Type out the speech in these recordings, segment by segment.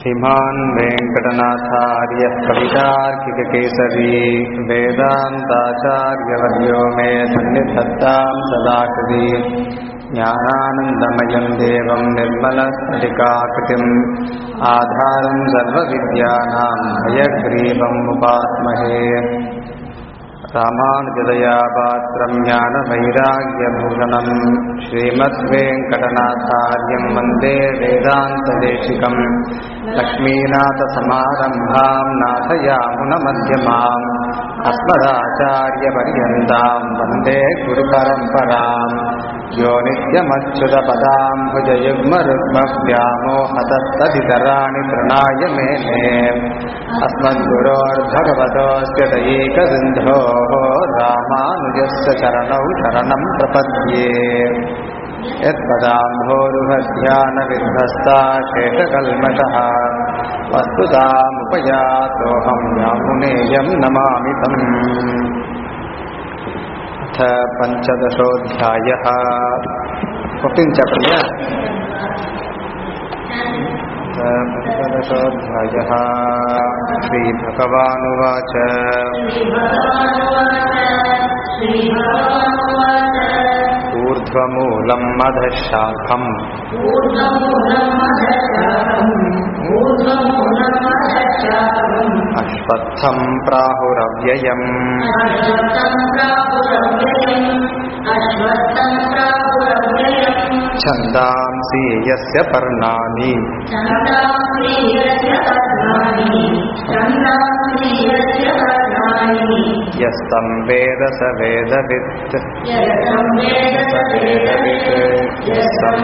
श्रीमान् वेङ्कटनाथार्यः कवितार्किककेसरी वेदान्ताचार्यवर्यो मे सन्निधत्तां सदा कृति ज्ञानानन्दमयं देवं निर्मलस्फटिकाकृतिम् आधारं सर्वविद्यानां हयग्रीवम् उपास्महे रामानुजदया पात्रं ज्ञानवैराग्यभूषणं श्रीमद्वेङ्कटनाथार्यं वन्दे वेदान्तदेशिकं लक्ष्मीनाथसमारम्भां नाथयामुनमध्यमाम् अस्मदाचार्यपर्यन्तां वन्दे गुरुपरम्पराम् यो नित्यमच्युतपदां भुजयुग्मरुग्मव्यामोहतस्तदितराणि तृणाय मेने अस्मद्गुरोर्भगवतोऽस्य दयैकसिन्धोः रामानुजस्य चरणौ शरणं प्रपद्ये यत्पदाम्भोरुहध्यानविध्वस्ता शेषकल्मषः वस्तुतामुपयातोऽहं यामुनेयं नमामि तम् अथ पञ्चदशोऽध्यायः फिफ्टीन् चाप्टर् पञ्चदशोऽध्यायः श्रीभगवानुवाच ऊर्ध्वमूलम् अधः शाखम् अश्वत्थम् प्राहुरव्ययम् छन्दांसि यस्य पर्णानि यस्तं वेद स वेदवित् यस्तं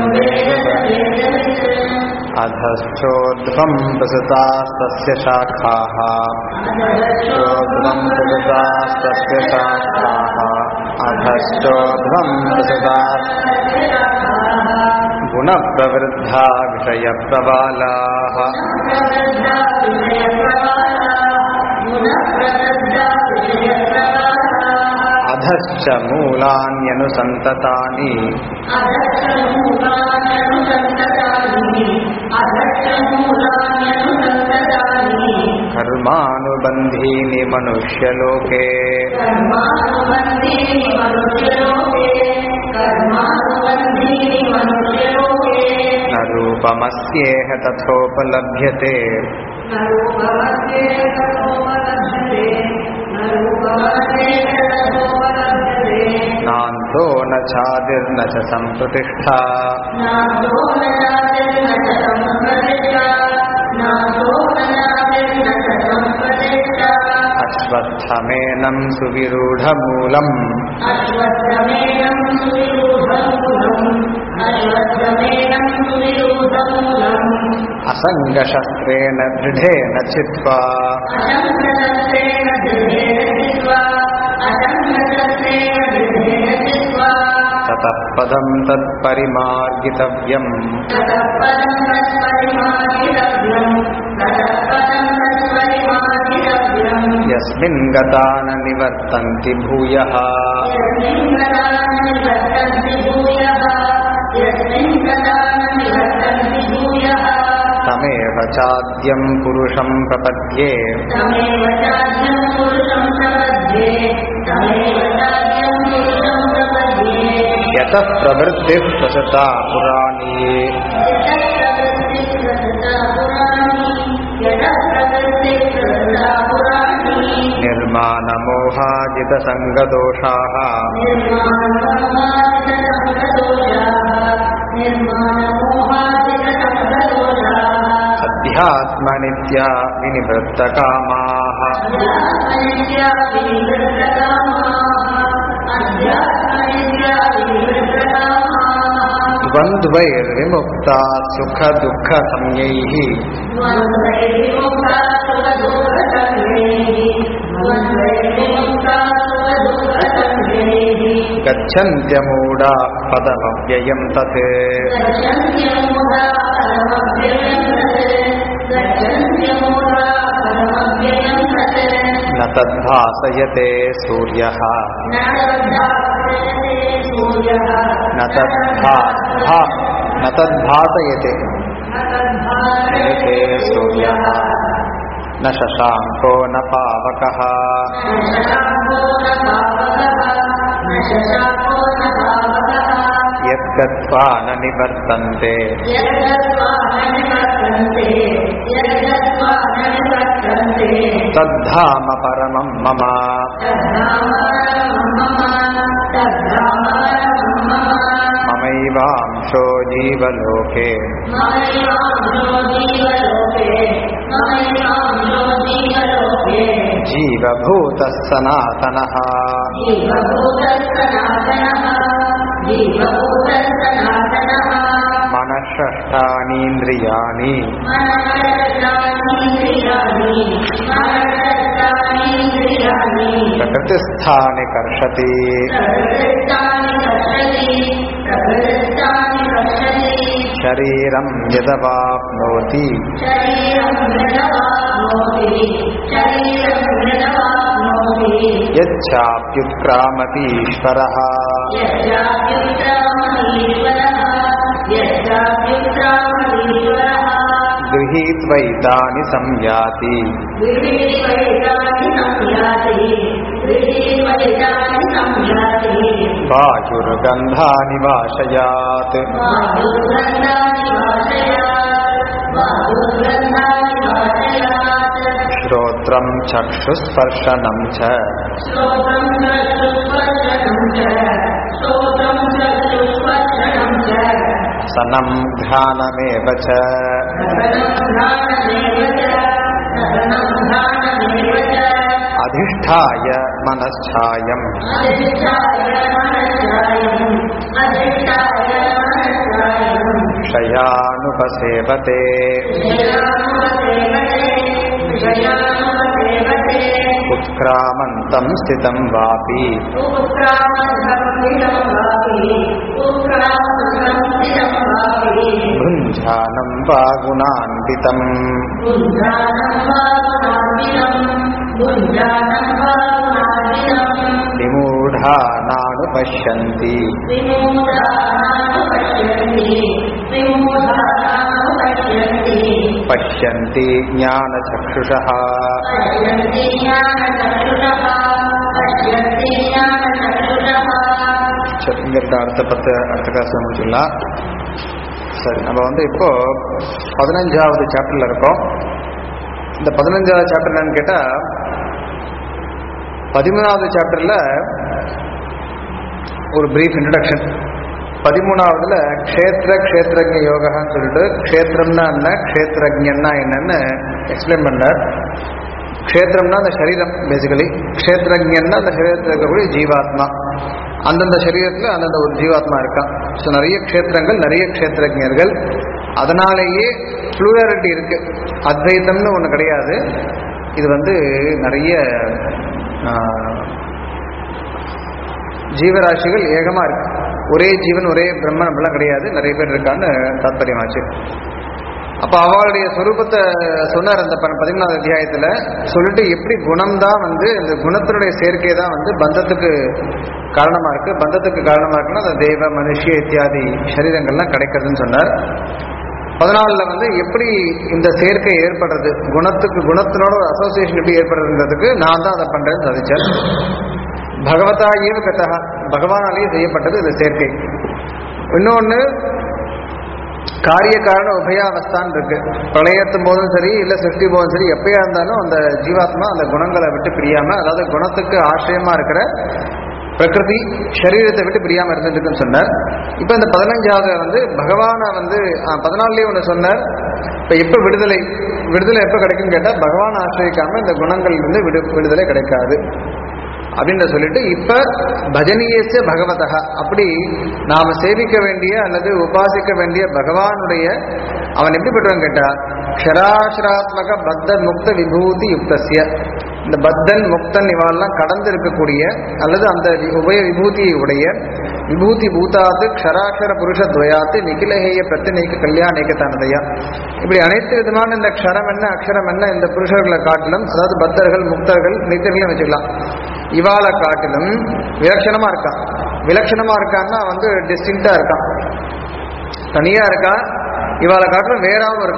अधश्चोध्वं प्रसृतास्तस्य शाखाः चोध्वं प्रसृतास्तस्य शाखाः अधश्चोध्वं प्रसृता गुणप्रवृद्धा विषयप्रबालाः अधश्च मूलान्यनुसन्ततानि कर्मानुबन्धीनि मनुष्यलोके न रूपमस्येह तथोपलभ्यते नान्तो न चादिर्न च सम्प्रतिष्ठा अश्वत्थमेनं सुविरूढमूलम् असङ्गशस्त्रेण दृढेन चित्वा ततः पदं तत्परिमार्गितव्यम् यस्मिन् गता न निवर्तन्ति भूयः तमेव चाद्यं पुरुषं प्रपद्ये यतः प्रवृत्तिः प्रसृता पुराणी निर्माणमोहाजितसङ्गदोषाः अध्यात्मनित्या विनिवृत्तकामाः द्वन्द्वैर्विमुक्ता सुखदुःखसंज्ञैः गच्छन्त्यमूढा पदमव्ययम् तत् न तद्भासयते सूर्यः न तद्भा भा न तद्भासयते एते सूर्य न शशाङ्को न पावकः यद्गत्वा न निवर्तन्ते तद्धाम परमं मम ममैवांशो जीवलोके जीवभूतः सनातनः मनःषष्ठानीन्द्रियाणि प्रकृतिस्थानि कर्षति शरीरं यदवाप्नोति यच्चाप्युत्क्रामतीश्वरः गृहीत्वैतानि संयाति वायुर्गन्धानि वाशयात् श्रोत्रं चक्षुस्पर्शनं च सनं घ्राणमेव च अधिष्ठाय मनश्चायम् क्षयानुपसेवते उत्क्रामन्तं स्थितं वापि भुञ्जानं वा गुणान्वितम् विमूढा नानुपश्यन्ति पश्यन्ति ज्ञानचक्षुषः சரி இங்க இருக்க அடுத்த பத்து அடுத்த கிளாஸ் முடிச்சுக்கலாம் சரி நம்ம வந்து இப்போ பதினஞ்சாவது சாப்டர்ல இருக்கோம் இந்த பதினஞ்சாவது சாப்டர் என்னன்னு கேட்டா பதிமூணாவது சாப்டர்ல ஒரு பிரீஃப் இன்ட்ரடக்ஷன் பதிமூணாவதுல க்ஷேத்திர க்ஷேத்திரஜ யோகான்னு சொல்லிட்டு க்ஷேத்திரம்னா என்ன க்ஷேத்திரஜன்னா என்னன்னு எக்ஸ்பிளைன் பண்ணார் க்ஷேத்திரம்னா அந்த சரீரம் பேசிக்கலி க்ஷேத்திரஜன்னா அந்த சரீரத்தில் இருக்கக்கூடிய ஜீவாத்மா அந்தந்த சரீரத்தில் அந்தந்த ஒரு ஜீவாத்மா இருக்கான் ஸோ நிறைய க்ஷேத்திரங்கள் நிறைய க்ஷேத்திரஜர்கள் அதனாலேயே ப்ளூராலிட்டி இருக்கு அத்வைத்தம்னு ஒன்று கிடையாது இது வந்து நிறைய ஆஹ், ஜீவராசிகள் ஏகமா இருக்கு ஒரே ஜீவன் ஒரே பிரம்மன் அப்படிலாம் கிடையாது நிறைய பேர் இருக்கான்னு தாத்பரியமாச்சு அப்ப அவளுடைய சொரூபத்தை சொன்னார் அந்த ப- பதிமூணாவது அத்தியாயத்துல சொல்லிட்டு எப்படி குணம் தான் வந்து இந்த குணத்தினுடைய சேர்க்கை தான் வந்து பந்தத்துக்கு காரணமா இருக்கு பந்தத்துக்கு காரணமா இருக்குன்னா அந்த தெய்வ மனுஷிய இத்தியாதி சரீரங்கள்லாம் கிடைக்கிறதுன்னு சொன்னார் பதினாலுல வந்து எப்படி இந்த சேர்க்கை ஏற்படுறது குணத்துக்கு குணத்தினோட ஒரு அசோசியேஷன் எப்படி ஏற்படுறதுன்றதுக்கு நான் தான் அதை பண்றேன்னு சாதிச்சேன் பகவதா ஏவ கதா பகவானாலேயே செய்யப்பட்டது இந்த சேர்க்கை இன்னொன்னு காரிய காரண உபயாவஸ்தான் இருக்கு பிரளயத்தும் போதும் சரி இல்ல சிருஷ்டி போதும் சரி எப்பயா இருந்தாலும் அந்த ஜீவாத்மா அந்த குணங்களை விட்டு பிரியாம அதாவது குணத்துக்கு ஆசிரியமா இருக்கிற பிரகிருதி சரீரத்தை விட்டு பிரியாம இருந்துருக்குன்னு சொன்னார் இப்ப இந்த பதினஞ்சாவது வந்து பகவானை வந்து ஆஹ், பதினாலுலயே ஒன்று சொன்னார் இப்ப எப்ப விடுதலை விடுதலை எப்ப கிடைக்கும்னு கேட்டா பகவான் ஆசிரியக்காம இந்த குணங்கள் இருந்து விடு விடுதலை கிடைக்காது அப்படின்னு சொல்லிட்டு இப்ப பஜனீயச பகவதः அப்படி நாம சேவிக்க வேண்டிய அல்லது உபாசிக்க வேண்டிய பகவானுடைய அவன் எப்படிப்பட்டவன் கேட்டா க்ஷராசிராத்மக பத்த முக்த விபூதி யுக்தஸ்ய இந்த பத்தன் முக்தன் இவெல்லாம் கடந்து இருக்கக்கூடிய அல்லது அந்த வி- உபய விபூதியை உடைய விபூதி பூதாத்து க்ஷராட்சர புருஷ துவயாத்து நிகிலஹேய பிரத்தினைக்கு கல்யாணிக்க தனதையா இப்படி அனைத்து விதமான இந்த க்ஷரம் என்ன அக்ஷரம் என்ன இந்த புருஷர்களை காட்டிலும் அதாவது பக்தர்கள் முக்தர்கள் நித்தியர்களையும் வச்சுக்கலாம் இவாளை காட்டிலும் விலட்சணமா இருக்கான் விலட்சணமா இருக்கான்னா வந்து டிஸ்டிங்டா இருக்கான் தனியா இருக்கான் இவாளை காட்டிலும் வேறாவும் இருக்கான்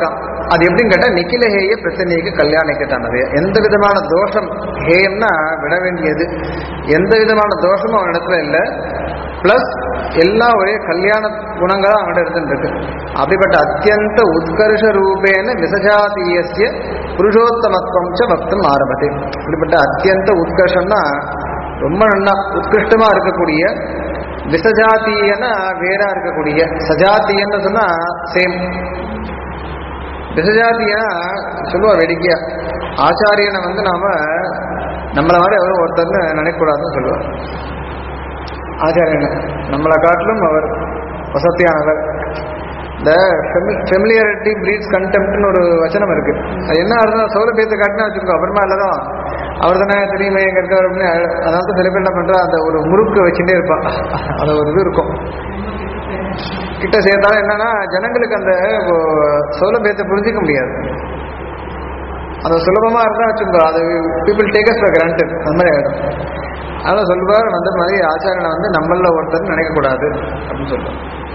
அது எப்படின்னு கேட்டா நிக்கில ஹேய பிரச்சனைக்கு கல்யாணிக்கத்தானது எந்த விதமான தோஷம் ஹேயம்னா விட வேண்டியது எந்த விதமான தோஷமும் அவன் இடத்துல இல்லை பிளஸ் எல்லாம் ஒரே கல்யாண குணங்களா அவன்கிட்ட இருந்துட்டு இருக்கு அப்படிப்பட்ட அத்தியந்த உத்கர்ஷ ரூபேன விசஜாதீயசிய புருஷோத்தமத்துவம் ச பக்தம் ஆரம்பத்தை இப்படிப்பட்ட அத்தியந்த உத்கர்ஷம்னா ரொம்ப நல்லா உத்கிருஷ்டமா இருக்கக்கூடிய விசஜாத்தீயனா வேறா இருக்கக்கூடிய சஜாத்தியன்னு சொன்னா சேம் விசஜாத்தியா சொல்லுவா வேடிக்கையா ஆச்சாரியனை வந்து நாம நம்மள மாதிரி அவர் ஒருத்தர்னு நினைக்கக்கூடாதுன்னு சொல்லுவார் ஆச்சாரியனை நம்மளை காட்டிலும் அவர் வசதியானவர் இந்த ஃபெமிலியாரிட்டி பிரீட்ஸ் கண்டெம்ட்னு ஒரு வச்சனம் இருக்கு அது என்ன அர்த்தம் சௌலபியத்தை காட்டினா வச்சுக்கோ அப்புறமா எல்லாரும் அவர் தானே தெரியுமே எங்க இருக்கார் அப்படின்னு அதாவது சில பேர் என்ன பண்றா அந்த ஒரு முறுக்கு வச்சுட்டே இருப்பான் அது ஒரு இது இருக்கும் கிட்ட சேர்த்தாலும் என்னன்னா ஜனங்களுக்கு அந்த சௌலபியத்தை புரிஞ்சிக்க முடியாது அது சுலபமா இருந்தா வச்சுக்கோ அது people take us for granted அந்த மாதிரி ஆயிடும் அதனால சொல்லுவார் அந்த மாதிரி ஆச்சாரியனை வந்து நம்மள ஒருத்தர் நினைக்கக்கூடாது அப்படின்னு சொல்லுவார்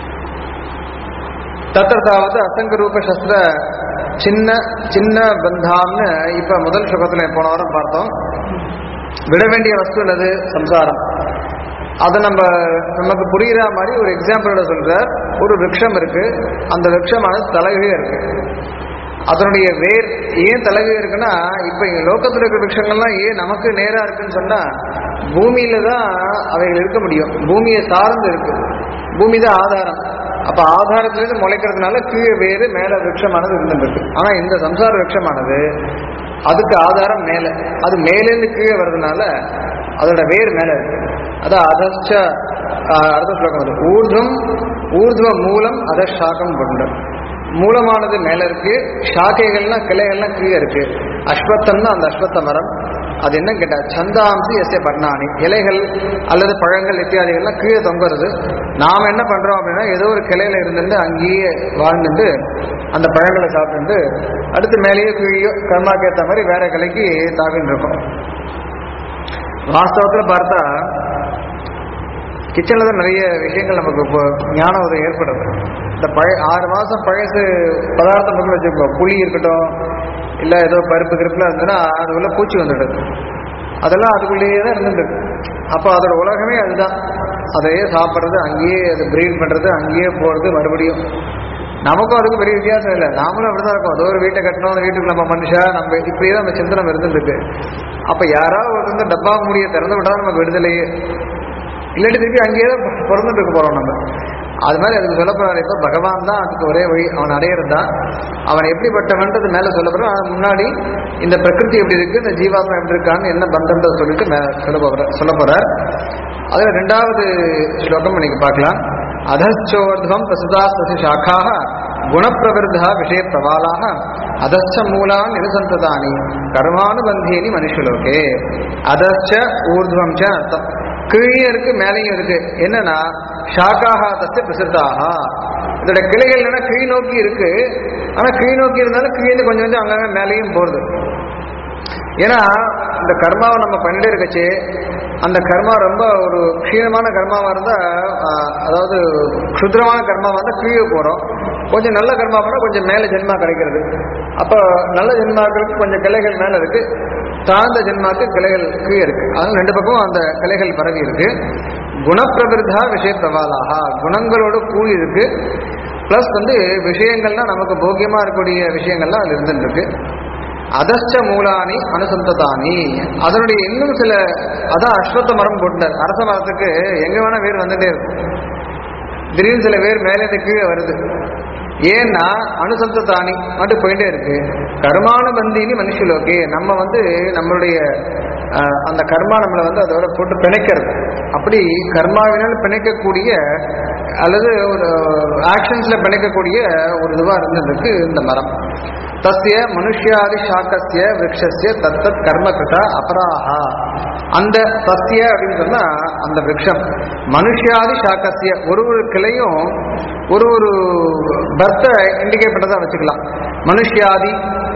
தத்தாவது அசங்க ரூப சஸ்திர சின்ன சின்ன பந்தாம்னு இப்ப முதல் சுகத்துல போன வாரம் பார்த்தோம் விட வேண்டிய வஸ்து அல்லது சம்சாரம் அதை நம்ம நமக்கு புரியுற மாதிரி ஒரு எக்ஸாம்பிளோட சொல்றார் ஒரு விரக்ஷம் இருக்கு அந்த விரக்ஷமானது தலைகீழே இருக்கு அதனுடைய வேர் ஏன் தலைகீழே இருக்குன்னா இப்ப இங்க லோகத்துல இருக்கிற விரக்ஷங்கள்லாம் ஏன் நமக்கு நேரா இருக்குன்னு சொன்னா பூமியில தான் அவைகள் இருக்க முடியும் பூமியை சார்ந்து இருக்கு பூமி தான் ஆதாரம் அப்ப ஆதாரத்திலிருந்து முளைக்கிறதுனால கீழே வேறு மேல விரக்ஷமானது இருந்துருக்கு ஆனா இந்த சம்சார விரக்ஷமானது அதுக்கு ஆதாரம் மேல அது மேலேருந்து கீழே வர்றதுனால அதோட வேர் மேல இருக்கு அதான் அதச்ச அடுத்த ஸ்லோகம் அது ஊர்துவம் ஊர்துவ மூலம் அத சாகம் கொண்ட மூலமானது மேல இருக்கு ஷாக்கைகள்லாம் கிளைகள்லாம் கீழே இருக்கு அஸ்வத்தம்னா அந்த அஸ்வத்த மரம் அது என்ன கேட்டா சந்தாம்சி எஸ்ய பர்ணாணி இலைகள் அல்லது பழங்கள் இத்தியாதிகள்லாம் கீழே தொங்குறது நாம என்ன பண்றோம் அப்படின்னா ஏதோ ஒரு கிளையில இருந்துட்டு அங்கேயே வாழ்ந்துட்டு அந்த பழங்களை சாப்பிட்டு அடுத்து மேலேயோ கீழேயோ கர்மாக்கு ஏற்ற மாதிரி வேற கிளைக்கு தாவின்னு இருக்கும் வாஸ்தவத்தில் பார்த்தா கிச்சனில் தான் நிறைய விஷயங்கள் நமக்கு இப்போ ஞான உதவி ஏற்படுது இந்த பழைய ஆறு மாதம் பழசு பதார்த்தம் மட்டும் வச்சுக்கோ புளி இருக்கட்டும் இல்லை ஏதோ பருப்பு கிருப்புலாம் இருந்ததுன்னா அதுக்குள்ளே பூச்சி வந்துடுது அதெல்லாம் அதுக்குள்ளேயே தான் இருந்துட்டு அப்போ அதோட உலகமே அதுதான் அதையே சாப்பிட்றது அங்கேயே அது ப்ரீட் பண்ணுறது அங்கேயே போகிறது மறுபடியும் நமக்கும் அதுக்கும் பெரிய வித்தியாசம் இல்லை நாமளும் அப்படிதான் இருக்கோம் அதோ ஒரு வீட்டை கட்டணும் அந்த வீட்டுக்கு நம்ம மனுஷா நம்ம இப்படியே தான் நம்ம சிந்தனை இருந்துருக்கு அப்போ யாராவது ஒரு வந்து டப்பா முடிய திறந்து விட்டா நமக்கு விடுதலையே இல்லாட்டி திருப்பி அங்கேயே தான் பிறந்துட்டு இருக்க போறோம் நம்ம அது மாதிரி அதுக்கு சொல்ல போறாரு இப்போ பகவான் தான் அதுக்கு ஒரே வழி அவன் அடையிறது தான் அவன் எப்படிப்பட்டவன்றது மேல சொல்ல போறான் அது முன்னாடி இந்த பிரகிருதி எப்படி இருக்கு இந்த ஜீவாத்மா எப்படி இருக்கான்னு என்ன பந்தம்ன்றத சொல்லிட்டு மேல சொல்ல போற சொல்ல போறார் அதுல ரெண்டாவது ஸ்லோகம் நீங்க பார்க்கலாம் அதச்சோர்துவம் பிரசுதா சசி சாக்காக குணப்பிரவிருத்தா விஷய பிரபாலாக அதச்ச மூலான் நிருசந்ததானி கர்மானுபந்தேனி மனுஷலோகே அதச்ச ஊர்துவம் ச அர்த்தம் கீழே இருக்கு மேலேயும் இருக்கு என்னன்னா ஷாக்காக தஸ்ய பிரசித்தாக இதோட கிளைகள் என்னன்னா கீழ் நோக்கி இருக்கு ஆனா கீழ் நோக்கி இருந்தாலும் கீழே கொஞ்சம் கொஞ்சம் அங்கங்க மேலேயும் போறது ஏன்னா இந்த கர்மாவை நம்ம பண்ணிட்டே இருக்கச்சு அந்த கர்மா ரொம்ப ஒரு க்ஷீணமான கர்மாவா இருந்தா ஆஹ், அதாவது க்ஷுத்ரமான கர்மாவா இருந்தா கீழே போறோம் கொஞ்சம் நல்ல கர்மா பண்ணா கொஞ்சம் மேல ஜென்மா கிடைக்கிறது அப்போ நல்ல ஜென்மாக்களுக்கு கொஞ்சம் கிளைகள் மேல இருக்கு தாழ்ந்த ஜென்மாக்கு கிளைகள் கீழே இருக்கு அதனால ரெண்டு பக்கமும் அந்த கிளைகள் பரவி இருக்கு குணப்பிரவிருத்தா விஷய பிரபாலாக குணங்களோட கூடி இருக்கு பிளஸ் வந்து விஷயங்கள்னா நமக்கு போக்கியமா இருக்கக்கூடிய விஷயங்கள்லாம் அதுல இருந்துட்டு இருக்கு அதஷ்ட மூலானி அனுசந்ததானி அதனுடைய இன்னும் சில அதான் அஸ்வத்த மரம் போட்டார் அரச மரத்துக்கு எங்க வேணா வேர் வந்துட்டே இருக்கும் திடீர்னு சில பேர் மேலே இருந்து கீழே வருது ஏன்னா அனுசந்ததானி மட்டும் போயிட்டே இருக்கு கர்மானுபந்தினி மனுஷலோகே நம்ம வந்து நம்மளுடைய அஹ், அந்த கர்மா நம்மளை வந்து அதோட போட்டு பிணைக்கிறது அப்படி கர்மாவினால் பிணைக்கக்கூடிய அல்லது ஒரு ஆக்ஷன்ஸ்ல பிணைக்கக்கூடிய ஒரு இதுவா இருந்ததுக்கு இந்த மரம் தஸ்ய மனுஷ்யாதி சாக்கஸ்ய விரக்ஷஸ்ய தத்தத் கர்ம கிருதா அபராஹா அந்த சத்திய அப்படின்னு சொன்னா அந்த விரக்ஷம் மனுஷ்யாதி சாக்கஸ்ய ஒரு ஒரு கிளையும் ஒரு ஒரு பர்த்தை இண்டிகேட் பண்ணதா வச்சுக்கலாம் மனுஷ்யாதி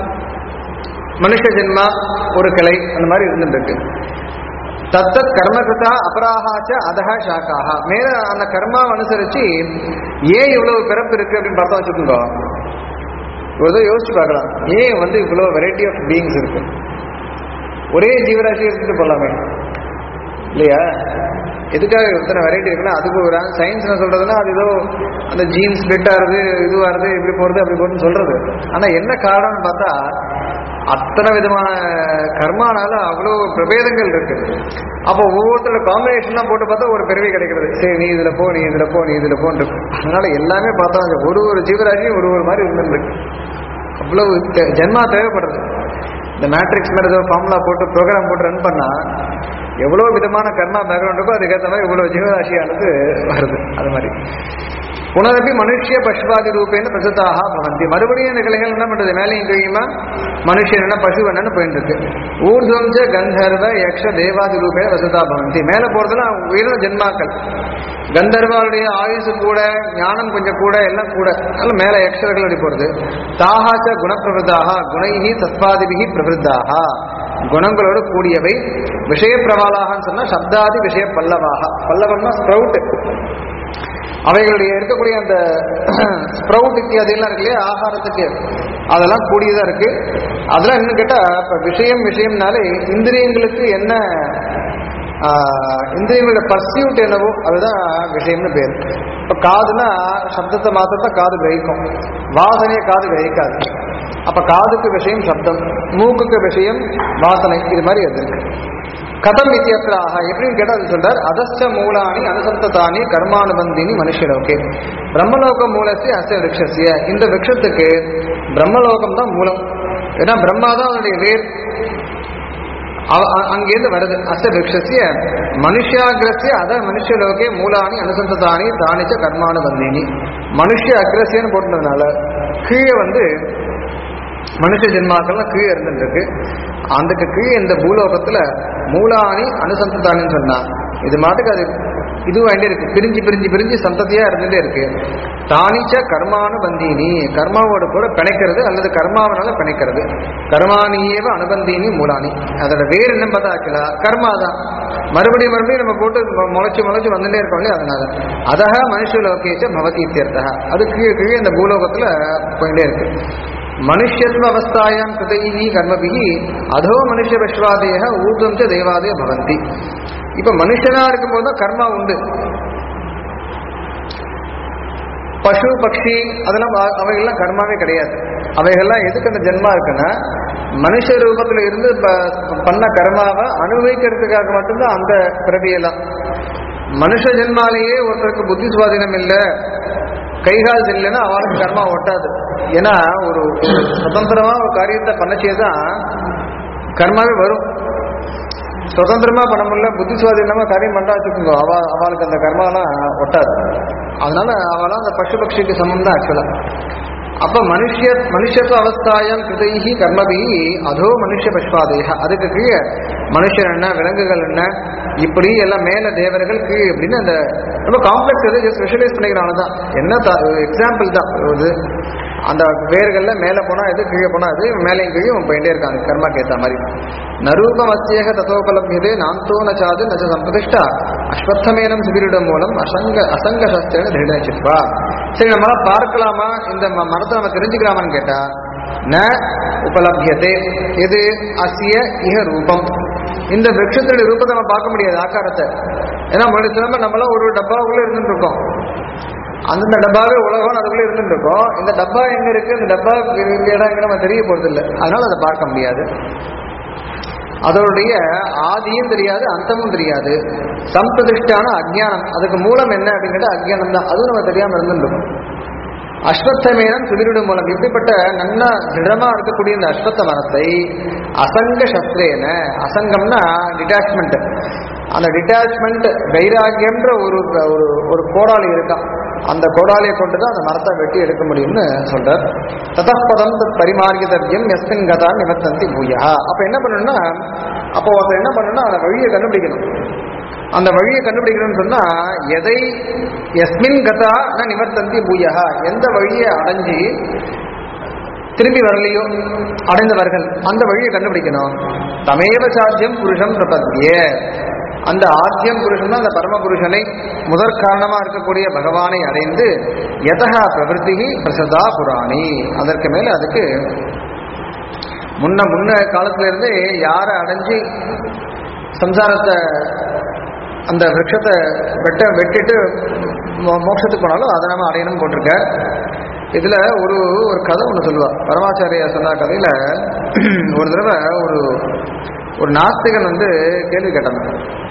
மனுஷ ஜென்மா ஒரு கிளை அந்த மாதிரி இருந்துருக்கு தத்தத் கர்மகிருதா அபராகாச்ச அதஹா ஷாக்காக மேல அந்த கர்மாவை அனுசரிச்சு ஏன் இவ்வளவு பிறப்பு இருக்கு அப்படின்னு பார்த்தா வச்சுக்கோங்க ஏதோ யோசிச்சு பார்க்கலாம் ஏன் வந்து இவ்வளோ வெரைட்டி ஆஃப் பீயிங்ஸ் இருக்கு ஒரே ஜீவராசி எடுத்துட்டு போகலாமே இல்லையா எதுக்காக இத்தனை வெரைட்டி இருக்குன்னா அதுக்கு ஒரு சயின்ஸ் என்ன சொல்றதுன்னா அது ஏதோ அந்த ஜீன் ஸ்பிளிட் ஆகுது இதுவாகுது இப்படி போறது அப்படி போறதுன்னு சொல்றது ஆனா என்ன காரணம்னு பார்த்தா அத்தனை விதமான கர்மானால அவ்வளோ பிரபேதங்கள் இருக்கு அப்போ ஒவ்வொருத்தரோட காம்பினேஷன்லாம் போட்டு பார்த்தா ஒரு பிறவி கிடைக்கிறது சரி நீ இதுல போ நீ இதுல போ நீ இதுல போன்னு இருக்கு அதனால எல்லாமே பார்த்தா அந்த ஒரு ஒரு ஜீவராசியும் ஒரு ஒரு மாதிரி இருந்துருக்கு அவ்வளவு தே- ஜென்மா தேவைப்படுறது இந்த மேட்ரிக்ஸ் மாதிரி ஏதோ ஃபார்முலா போட்டு ப்ரோக்ராம் போட்டு ரன் பண்ணா எவ்வளோ விதமான கர்மா பேக்ரவுண்ட் இருக்கோ அதுக்கேற்ற மாதிரி இவ்வளோ ஜீவராசியானது வருது அது மாதிரி புனரப்பி மனுஷ்ய பசுபாதி ரூபேன பிரசுத்தாக பவந்தி மறுபடியும் இந்த கிளைகள் என்ன பண்றது மேலேயும் கீழுமா மனுஷன் என்ன பசு என்னன்னு போயிட்டு இருக்கு ஊர்துவம் ச கந்தர்வ யக்ஷ தேவாதி ரூபேன பிரசுதா பவந்தி மேல போறதுலாம் உயர்ந்த ஜென்மாக்கள் கந்தர்வாளுடைய ஆயுசு கூட ஞானம் கொஞ்சம் கூட எல்லாம் கூட அதனால மேல யக்ஷர்கள் அப்படி போறது தாகாச்ச குணப்பிரவதாக குணைஹி சத்வாதிபிகி பிரவருத்தாக குணங்களோடு கூடியவை விஷய பிரவாலாகன்னு சொன்னா சப்தாதி விஷய பல்லவாக பல்லவம்னா ஸ்ப்ரவுட் அவைகளுடைய இருக்கக்கூடிய அந்த ஸ்ப்ரவுட் இத்தியாதி எல்லாம் இருக்கு இல்லையா ஆகாரத்துக்கு அதெல்லாம் கூடியதா இருக்கு அதெல்லாம் இன்னும் கேட்டா இப்ப விஷயம் விஷயம்னாலே இந்திரியங்களுக்கு என்ன ஆஹ், இந்திரியங்களோட பர்சியூட் என்னவோ அதுதான் விஷயம்னு பேர் இப்ப காதுனா சப்தத்தை மாத்திரம் தான் காது கிரகிக்கும் வாசனையை காது கிரகிக்காது அப்ப காதுக்கு விஷயம் சப்தம் மூக்குக்கு விஷயம் வாசனை இது மாதிரி அது இருக்கு கதம் இத்தியத்ராக எப்படின்னு கேட்டா அது சொல்றார் அதஸ்ட மூலானி அனுசந்ததானி கர்மானுபந்தினி மனுஷலோகே பிரம்மலோக மூலசி அச விரக்ஷசிய இந்த விரக்ஷத்துக்கு பிரம்மலோகம் தான் மூலம் ஏன்னா பிரம்மா தான் அதனுடைய வேர் அவ- அ- அங்கேருந்து வருது அச விரக்ஷசிய மனுஷாகிரசிய அத மனுஷலோகே மூலானி அனுசந்ததானி தானிச்ச கர்மானுபந்தினி மனுஷ அக்ரசியன்னு போட்டதுனால கீழே வந்து மனுஷ ஜென்மாக்கள்லாம் கீழே இருந்துட்டு இருக்கு அதுக்கு கீழே இந்த பூலோகத்துல மூலாணி அனுசந்தானின்னு சொன்னா இது மாட்டுக்கு அது இது வேண்டி இருக்கு பிரிஞ்சு பிரிஞ்சு பிரிஞ்சு சந்ததியா இருந்துட்டே இருக்கு தானிச்ச கர்மானு பந்தீனி கர்மாவோட கூட பிணைக்கிறது அல்லது கர்மாவனால பிணைக்கிறது கர்மானியேவ அனுபந்தீனி மூலானி அதோட வேர் என்ன பார்த்தா ஆக்கலா கர்மா தான் மறுபடியும் மறுபடியும் நம்ம போட்டு மு- முளைச்சு முளைச்சு வந்துட்டே இருக்கோம் இல்லையா அதனால அதக மனுஷலோகேச்ச பவதி இத்தியர்த்தக அது கீழே கீழே இந்த பூலோகத்துல போயிட்டே இருக்கு மனுஷ்யத்வ அவஸ்தாயாம் கிருதைஹி கர்மபிஹி அதோ மனுஷ விஸ்வாதேக ஊர்தம் ச தேவாதே பவந்தி இப்ப மனுஷனா இருக்கும்போது தான் கர்மா உண்டு பசு பக்ஷி அதெல்லாம் அ- அவைகள்லாம் கர்மாவே கிடையாது அவைகள்லாம் எதுக்கு அந்த ஜென்மா இருக்குன்னா மனுஷ ரூபத்துல இருந்து ப- பண்ண கர்மாவை அனுபவிக்கிறதுக்காக மட்டும்தான் அந்த பிறவியெல்லாம் மனுஷ ஜென்மாலேயே ஒருத்தருக்கு புத்தி சுவாதீனம் இல்லை கைகால் இல்லைன்னா அவனுக்கு கர்மா ஒட்டாது ஏன்னா ஒரு ஒரு சுதந்திரமா ஒரு காரியத்தை பண்ணச்சே தான் கர்மாவே வரும் சுதந்திரமா பண்ண முடியல புத்தி சுவாதீனமா காரியம் பண்ணா வச்சுக்கோங்க அவ அவளுக்கு அந்த கர்மாலாம் ஒட்டாது அதனால அவளாம் அந்த பசு பட்சிக்கு சமம் தான் ஆக்சுவலா அப்ப மனுஷ மனுஷத்துவ அவஸ்தாயம் கிருதைஹி கர்மபிஹி அதோ மனுஷ பஷ்பாதேக அதுக்கு கீழே மனுஷன் என்ன விலங்குகள் என்ன இப்படி எல்லாம் மேல தேவர்கள் கீழே அப்படின்னு அந்த ரொம்ப காம்ப்ளெக்ஸ் எது ஜஸ்ட் விஷுவலைஸ் பண்ணிக்கிறாங்க தான் என்ன எக்ஸாம்பிள் தான் இது அந்த வேர்கள்ல மேல போனா எது கீழே போனா அது மேலையும் கீழே அவன் போயிட்டே இருக்காங்க கர்மாக்கு ஏத்த மாதிரி நரூபம் அஸ்யேக தத்தோபலபியதே நாந்தோ நச்சாது நச்ச சம்பிரதிஷ்டா அஸ்வத்தமேனம் சிபிரிடம் மூலம் அசங்க அசங்க சஸ்திரன திருடச்சிருப்பா சரி நம்மளால பார்க்கலாமா இந்த ம- மரத்தை நம்ம தெரிஞ்சுக்கலாமான்னு கேட்டா ந உபலபியதே எது அசிய இஹ ரூபம் இந்த விரக்ஷத்துடைய ரூபத்தை நம்ம பார்க்க முடியாது ஆக்காரத்தை ஏன்னா முன்னாடி சொன்ன நம்மளாம் ஒரு டப்பாவுக்குள்ள இருந்துட்டு இருக்கோம் அந்தந்த டப்பாவே உலகம் அதுக்குள்ள இருந்துட்டு இருக்கோம் இந்த டப்பா எங்க இருக்கு இந்த டப்பா இருக்க இடம் எங்க நம்ம தெரிய போறது இல்லை அதனால அதை பார்க்க முடியாது அதோடைய ஆதியும் தெரியாது அந்தமும் தெரியாது சம்பிரதிஷ்டான அஜ்ஞானம் அதுக்கு மூலம் என்ன அப்படிங்கிறது அஜ்ஞானம் தான் அதுவும் நம்ம தெரியாம இருந்துருக்கோம் அஸ்வத்தமேனம் சுதிரிடும் மூலம் இப்படிப்பட்ட நல்ல திடமா இருக்கக்கூடிய இந்த அஸ்வத்த மரத்தை அசங்க சஸ்திரேன அசங்கம்னா டிட்டாச்மெண்ட் அந்த டிட்டாச்மெண்ட் வைராகியம்ன்ற ஒரு ஒரு ஒரு கோடாலி இருக்கான் அந்த கோடாலியை கொண்டு தான் அந்த மரத்தை வெட்டி எடுக்க முடியும்னு சொல்றார் ததப்பதம் தத் பரிமார்கிதவியம் எஸ்மின் கதா நிவர்த்தந்தி பூயா அப்ப என்ன பண்ணணும்னா அப்போ ஒருத்தர் என்ன பண்ணணும்னா அந்த வழியை கண்டுபிடிக்கணும் அந்த வழியை கண்டுபிடிக்கணும்னு சொன்னா எதை எஸ்மின் கதா ந நிவர்த்தந்தி பூயா எந்த வழியை அடைஞ்சு திரும்பி வரலையோ அடைந்தவர்கள் அந்த வழியை கண்டுபிடிக்கணும் தமேவ சாத்தியம் புருஷம் பிரபத்திய அந்த ஆத்தியம் புருஷன் அந்த பரம புருஷனை முதற் காரணமா இருக்கக்கூடிய பகவானை அடைந்து எதகா பிரவருத்தி பிரசதா புராணி அதற்கு மேல அதுக்கு முன்ன முன்ன காலத்துல இருந்தே யாரை அடைஞ்சு சம்சாரத்தை அந்த விரக்ஷத்தை வெட்ட வெட்டிட்டு மோ- மோட்சத்துக்கு போனாலும் அதை நம்ம அடையணும் போட்டிருக்க இதுல ஒரு ஒரு கதை ஒன்று சொல்லுவா பரமாச்சாரியா சொன்ன கதையில ஒரு தடவை ஒரு ஒரு நாஸ்திகன் வந்து கேள்வி கேட்டாங்க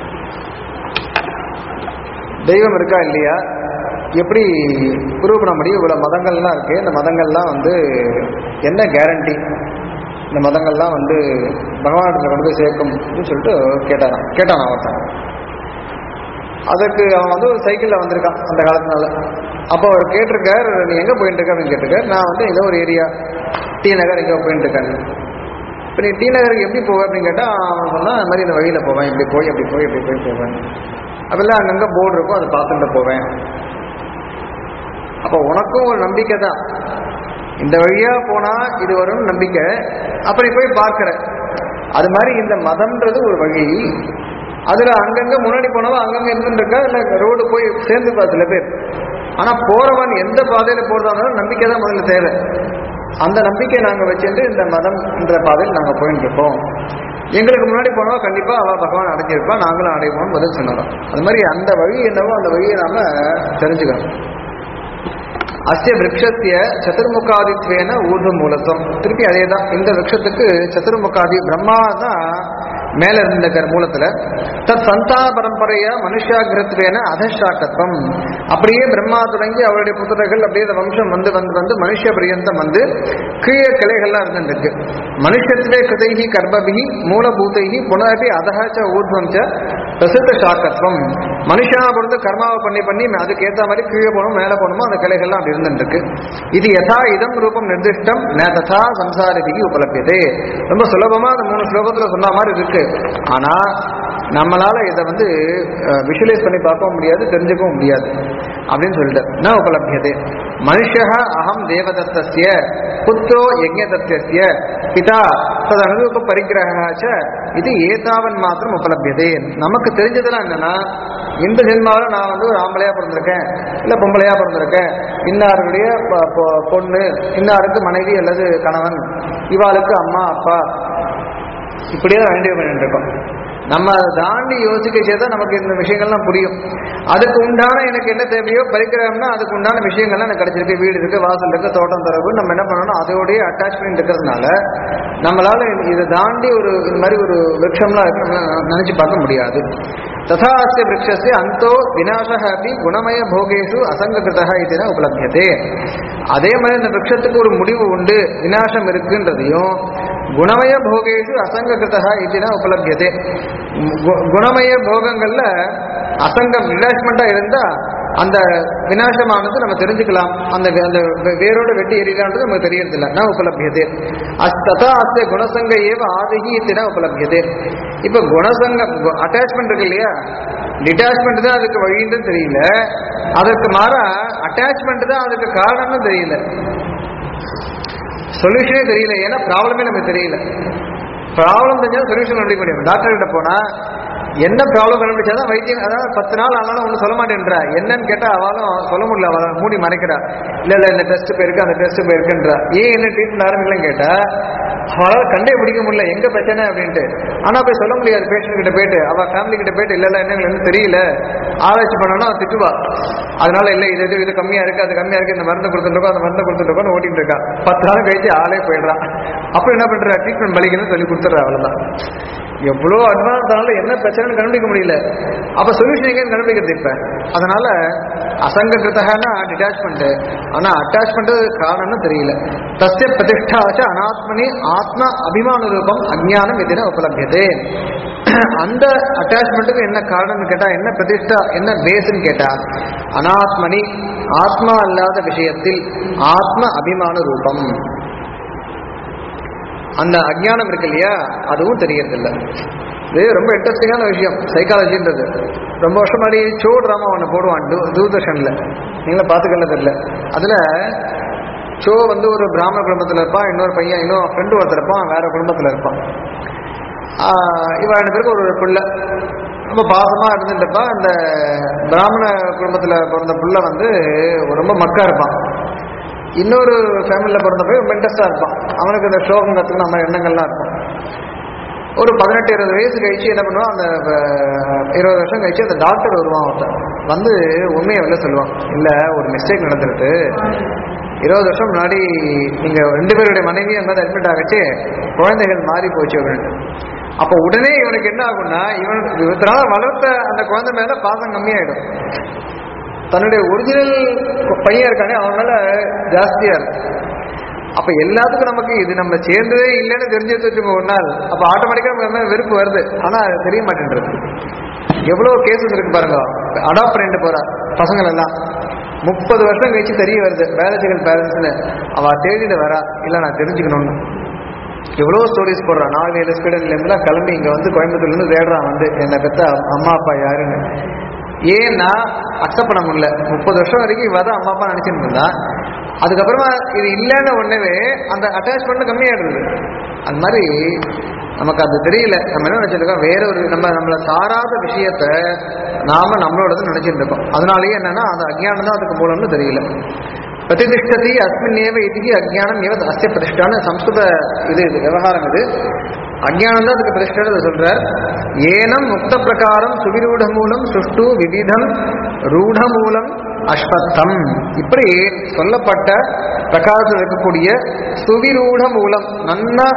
தெய்வம் இருக்கா இல்லையா எப்படி ப்ரூவ் பண்ண முடியும் இவ்வளோ மதங்கள்லாம் இருக்கு இந்த மதங்கள்லாம் வந்து என்ன கேரண்டி இந்த மதங்கள்லாம் வந்து பகவானிடத்தில் கொண்டு போய் சேர்க்கும் அப்படின்னு சொல்லிட்டு கேட்டாராம் கேட்டான் ஒருத்தன் அதுக்கு அவன் வந்து ஒரு சைக்கிளில் வந்திருக்கான் அந்த காலத்தினால அப்போ அவர் கேட்டிருக்கார் நீ எங்கே போயிட்டு இருக்க அப்படின்னு கேட்டிருக்கார் நான் வந்து ஏதோ ஒரு ஏரியா டி நகர் எங்கே போயிட்டு இருக்கேன் இப்போ நீ டி நகருக்கு எப்படி போவேன் அப்படின்னு கேட்டால் அவன் சொன்னா இந்த மாதிரி இந்த வழியில் போவேன் இப்படி போய் அப்படி போய் இப்படி போய் போவேன் அப்பெல்லாம் அங்கங்கே போர்டு இருக்கும் அதை பார்த்துட்டு போவேன் அப்போ உனக்கும் ஒரு நம்பிக்கை தான் இந்த வழியா போனா இது வரும்னு நம்பிக்கை அப்படி போய் பார்க்கிற அது மாதிரி இந்த மதம்ன்றது ஒரு வழி அதுல அங்கங்க முன்னாடி போனவன் அங்கங்க இருந்துருக்கா இல்ல ரோடு போய் சேர்ந்துப்பா சில பேர் ஆனா போறவன் எந்த பாதையில போறதா இருந்தாலும் நம்பிக்கை தான் முதல்ல தேவை அந்த நம்பிக்கையை நாங்க வச்சுட்டு இந்த மதம் என்ற பாதையில் நாங்க போயிட்டு இருக்கோம் எங்களுக்கு முன்னாடி போனவா கண்டிப்பா அவ பகவான் அடைஞ்சிருப்பா நாங்களும் அடைவோம்னு பதில் சொன்னோம் அது மாதிரி அந்த வழி என்னவோ அந்த வழியை நாம தெரிஞ்சுக்கணும் அஸ்ய விரக்ஷத்திய சதுர்முகாதித்வேன ஊர்து மூலத்துவம் திருப்பி அதே தான் இந்த விரக்ஷத்துக்கு சதுர்முகாதி பிரம்மா தான் மேல இருந்த மூலத்துல தத் சந்தான பரம்பரைய மனுஷாகிரத்வேன அதஷாக்கத்துவம் அப்படியே பிரம்மா தொடங்கி அவருடைய புத்தகங்கள் அப்படியே இந்த வம்சம் வந்து வந்து வந்து மனுஷ பரியந்தம் வந்து கீழே கிளைகள்லாம் இருந்துருக்கு மனுஷத்வே கிருதைகி கர்ப்பபிகி மூலபூதைகி புனரபி அதஹச்ச ஊர்துவம் ச பிரசித்த சாக்கத்துவம் மனுஷனா பொறுத்து கர்மாவை பண்ணி பண்ணி அதுக்கு ஏத்த மாதிரி கீழே போகணும் மேலே போகணுமோ அந்த கிளைகள்லாம் அப்படி இருந்துருக்கு இது யதா இதம் ரூபம் நிர்திஷ்டம் ந ததா சம்சாரிதிக்கு உபலபியதே ரொம்ப சுலபமா அந்த மூணு ஸ்லோகத்துல சொன்ன மாதிரி இருக்கு ஆனா நம்மளால இதை வந்து விஷுவலைஸ் பண்ணி பார்க்கவும் முடியாது தெரிஞ்சுக்கவும் முடியாது அப்படின்னு சொல்லிட்டு ந உபலபியதே மனுஷா அகம் தேவதத்தஸ்ய புத்திரோ யஜ்ஞதத்திய பிதா தது அனுரூப பரிகிரகாச்ச இது ஏதாவன் மாத்திரம் உபலபியதே நமக்கு தெரிஞ்சதெல்லாம் என்னன்னா இந்த ஜென்மாவில் நான் வந்து ஒரு ஆம்பளையா பிறந்திருக்கேன் இல்ல பொம்பளையா பிறந்திருக்கேன் இன்னாருடைய பொ- பொ- பொண்ணு இன்னாருக்கு மனைவி அல்லது கணவன் இவாளுக்கு அம்மா அப்பா இப்படியே வேண்டிய பண்ணிட்டு இருக்கோம் நம்ம அதை தாண்டி யோசிக்க தான் நமக்கு இந்த விஷயங்கள்லாம் புரியும் அதுக்கு உண்டான எனக்கு என்ன தேவையோ பறிக்கிறோம்னா அதுக்கு உண்டான விஷயங்கள்லாம் எனக்கு கிடைச்சிருக்கு வீடு இருக்கு வாசல் இருக்கு தோட்டம் தரவு நம்ம என்ன பண்ணணும் அதோடய அட்டாச்மெண்ட் இருக்கிறதுனால நம்மளால இதை தாண்டி ஒரு இந்த மாதிரி ஒரு விருட்சம்லாம் இருக்கு நம்மளால நினைச்சு பார்க்க முடியாது ததா அஸ்ய விரக்ஷஸ்ய அந்தோ விநாசக அப்படி குணமய போகேஷு அசங்ககிருதா இதுனா உபலபியதே அதே மாதிரி இந்த விரக்ஷத்துக்கு ஒரு முடிவு உண்டு விநாசம் இருக்குன்றதையும் குணமய போகேஷு அசங்ககிருதா இதுனா உபலபியதே கு- குணமய போகங்கள்ல அசங்கம் ரிலாக்ஸ்மெண்டா இருந்தா அந்த விநாசமானது நம்ம தெரிஞ்சுக்கலாம் அந்த வே- அந்த வே- வேரோட வெட்டி எரியலான்றது நமக்கு தெரியறதில்ல நான் உபலபியதே அஸ் ததா அஸ்ய குணசங்க ஏவ ஆதிகி இத்தினா உபலபியதே இப்ப குணசங்கம் அட்டாச்மெண்ட் இருக்கு இல்லையா டிட்டாச்மெண்ட் தான் அதுக்கு வழின்னு தெரியல அதற்கு மாறா அட்டாச்மெண்ட் தான் அதுக்கு காரணம்னு தெரியல சொல்யூஷனே தெரியல ஏன்னா ப்ராப்ளமே நமக்கு தெரியல ப்ராப்ளம் தெரிஞ்சா சொல்யூஷன் கண்டுபிடிக்க முடியும் டாக்டர் கிட்ட போனா என்ன ப்ராப்ளம் கண்டுபிடிச்சாதான் வைத்தியம் அதாவது பத்து நாள் ஆனாலும் ஒன்றும் சொல்ல மாட்டேன்றா என்னன்னு கேட்டா அவளும் சொல்ல முடியல அவளை மூடி மறைக்கிறா இல்ல இல்ல இந்த டெஸ்ட் போயிருக்கு அந்த டெஸ்ட் போயிருக்குன்றா ஏன் என்ன ட்ரீட்மெண்ட் ஆரம்பிக்கலன்னு கேட்டா அவளால் கண்டே பிடிக்க முடியல எங்க பிரச்சனை அப்படின்ட்டு ஆனா போய் சொல்ல முடியாது பேஷண்ட் கிட்ட போயிட்டு அவ ஃபேமிலி கிட்ட போயிட்டு இல்ல இல்ல என்ன என்ன தெரியல ஆராய்ச்சி பண்ணனா அவ திட்டுவா அதனால இல்ல இது இது இது கம்மியா இருக்கு அது கம்மியா இருக்கு இந்த மருந்து கொடுத்துருக்கோம் அந்த மருந்து கொடுத்துருக்கோம் ஓட்டிட்டு இருக்கா பத்து நாள் கழிச்சு ஆளே போயிடுறான் அப்புறம் என்ன பண்றா ட்ரீட்மெண்ட் பலிக்கணும்னு சொல்லி கொடுத்துட்றா அவ்வளவுதான் எவ்வளோ அட்வான்ஸ் ஆனாலும் என்ன பிரச்சனைன்னு கண்டுபிடிக்க முடியல அப்ப சொல்யூஷன் எங்கேயும் கண்டுபிடிக்கிறது இப்ப அதனால அசங்ககிருத்தகனா டிட்டாச்மெண்ட் ஆனா அட்டாச்மெண்ட் காரணம்னு தெரியல தஸ்ய பிரதிஷ்டாச்ச அனாத்மனி ஆத்ம அபிமான ரூபம் அஜ்ஞானம் எதிர உபலபியதே அந்த அட்டாச்மெண்ட்டுக்கு என்ன காரணம்னு கேட்டா என்ன பிரதிஷ்டா என்ன பேஸ்ன்னு கேட்டா அனாத்மனி ஆத்மா அல்லாத விஷயத்தில் ஆத்ம அபிமான ரூபம் அந்த அஜ்ஞானம் இருக்கு இல்லையா அதுவும் தெரியறதில்ல இது ரொம்ப இன்ட்ரெஸ்டிங்கான விஷயம் சைக்காலஜின்றது ரொம்ப வருஷம் முன்னாடி சோ ட்ராமா ஒன்று போடுவான் தூ தூர்தர்ஷனில் நீங்களும் பார்த்துக்கல தெரியல அதில் சோ வந்து ஒரு பிராமண குடும்பத்தில் இருப்பான் இன்னொரு பையன் இன்னும் ஃப்ரெண்டு ஒருத்தர் இருப்பான் வேற குடும்பத்தில் இருப்பான் ஆஹ் இவன் ரெண்டு பேருக்கு ஒரு பிள்ளை ரொம்ப பாசமா இருந்துட்டப்ப அந்த பிராமண குடும்பத்துல பிறந்த புள்ள வந்து ரொம்ப மக்கா இருப்பான் இன்னொரு ஃபேமிலியில் பிறந்த போய் ரொம்ப இன்ட்ரெஸ்டாக இருப்பான் அவனுக்கு இந்த ஸ்லோகம் கற்றுக்கணும் அந்த மாதிரி எண்ணங்கள்லாம் இருக்கும் ஒரு பதினெட்டு இருபது வயசு கழிச்சு என்ன பண்ணுவான் அந்த அஹ், இருபது வருஷம் கழிச்சு அந்த டாக்டர் வருவான் ஒருத்தன் வந்து உண்மையை வெளில சொல்லுவான் இல்லை ஒரு மிஸ்டேக் நடந்துருக்கு இருபது வருஷம் முன்னாடி நீங்க ரெண்டு பேருடைய மனைவியும் அந்த அட்மிட் ஆகச்சு குழந்தைகள் மாறி போச்சு அப்படின்னு அப்போ உடனே இவனுக்கு என்ன ஆகும்னா இவன் இவத்தனால வளர்த்த அந்த குழந்தை மேல பாசம் கம்மியாயிடும் தன்னுடைய ஒரிஜினல் பையன் இருக்கானே அவன் மேல ஜாஸ்தியா இருக்கு அப்ப எல்லாத்துக்கும் நமக்கு இது நம்ம சேர்ந்ததே இல்லைன்னு தெரிஞ்சு வச்சுக்கோ ஒரு நாள் அப்ப ஆட்டோமேட்டிக்கா நம்ம மேல வெறுப்பு வருது ஆனா அது தெரிய மாட்டேன்றது எவ்வளவு கேசஸ் இருக்கு பாருங்க அடாப்ட் பண்ணிட்டு போறா பசங்கள் எல்லாம் முப்பது வருஷம் கழிச்சு தெரிய வருது பேலஜிக்கல் பேரண்ட்ஸ்னு அவ தேடிட்டு வரா இல்ல நான் தெரிஞ்சுக்கணும்னு எவ்வளோ ஸ்டோரிஸ் போடுறான் நாலு ஏழு ஸ்டூடெண்ட்லேருந்துலாம் கிளம்பி இங்கே வந்து கோயம்புத்தூர்லேருந்து தேடுறான் வந்து என்னை பெத்த அம்மா அப்பா யாருன்னு ஏன்னா அக்செப்ட் பண்ண முடியல முப்பது வருஷம் வரைக்கும் இவ தான் அம்மா அப்பா நினச்சிட்டு இருந்தா அதுக்கப்புறமா இது இல்லைன்னு உடனே அந்த அட்டாச்மெண்ட் கம்மியாயிடுது அது மாதிரி நமக்கு அது தெரியல நம்ம என்ன நினைச்சிருக்கோம் வேற ஒரு நம்ம நம்மளை சாராத விஷயத்த நாம நம்மளோடது நினைச்சிட்டு இருக்கோம் அதனாலேயே என்னன்னா அந்த அஜ்ஞானம் தான் அதுக்கு மூலம்னு தெரியல பிரதிதிஷ்டதி அஸ்மின்னேவ இதுக்கு அஜ்ஞானம் ஏவ அஸ்ய பிரதிஷ்டான சம்ஸ்கிருத இது இது விவகாரம் இது அஜ்ஞானம் தான் அதுக்கு பிரதிஷ்டை சொல்றார் ஏனம் முக்த பிரகாரம் சுவிரூட மூலம் சுஷ்டு விவிதம் ரூಢ மூலம் அஸ்வத்தம் இப்படி சொல்லப்பட்ட பிரகாரத்தில் இருக்கக்கூடிய சுவிரூட மூலம் நன்னா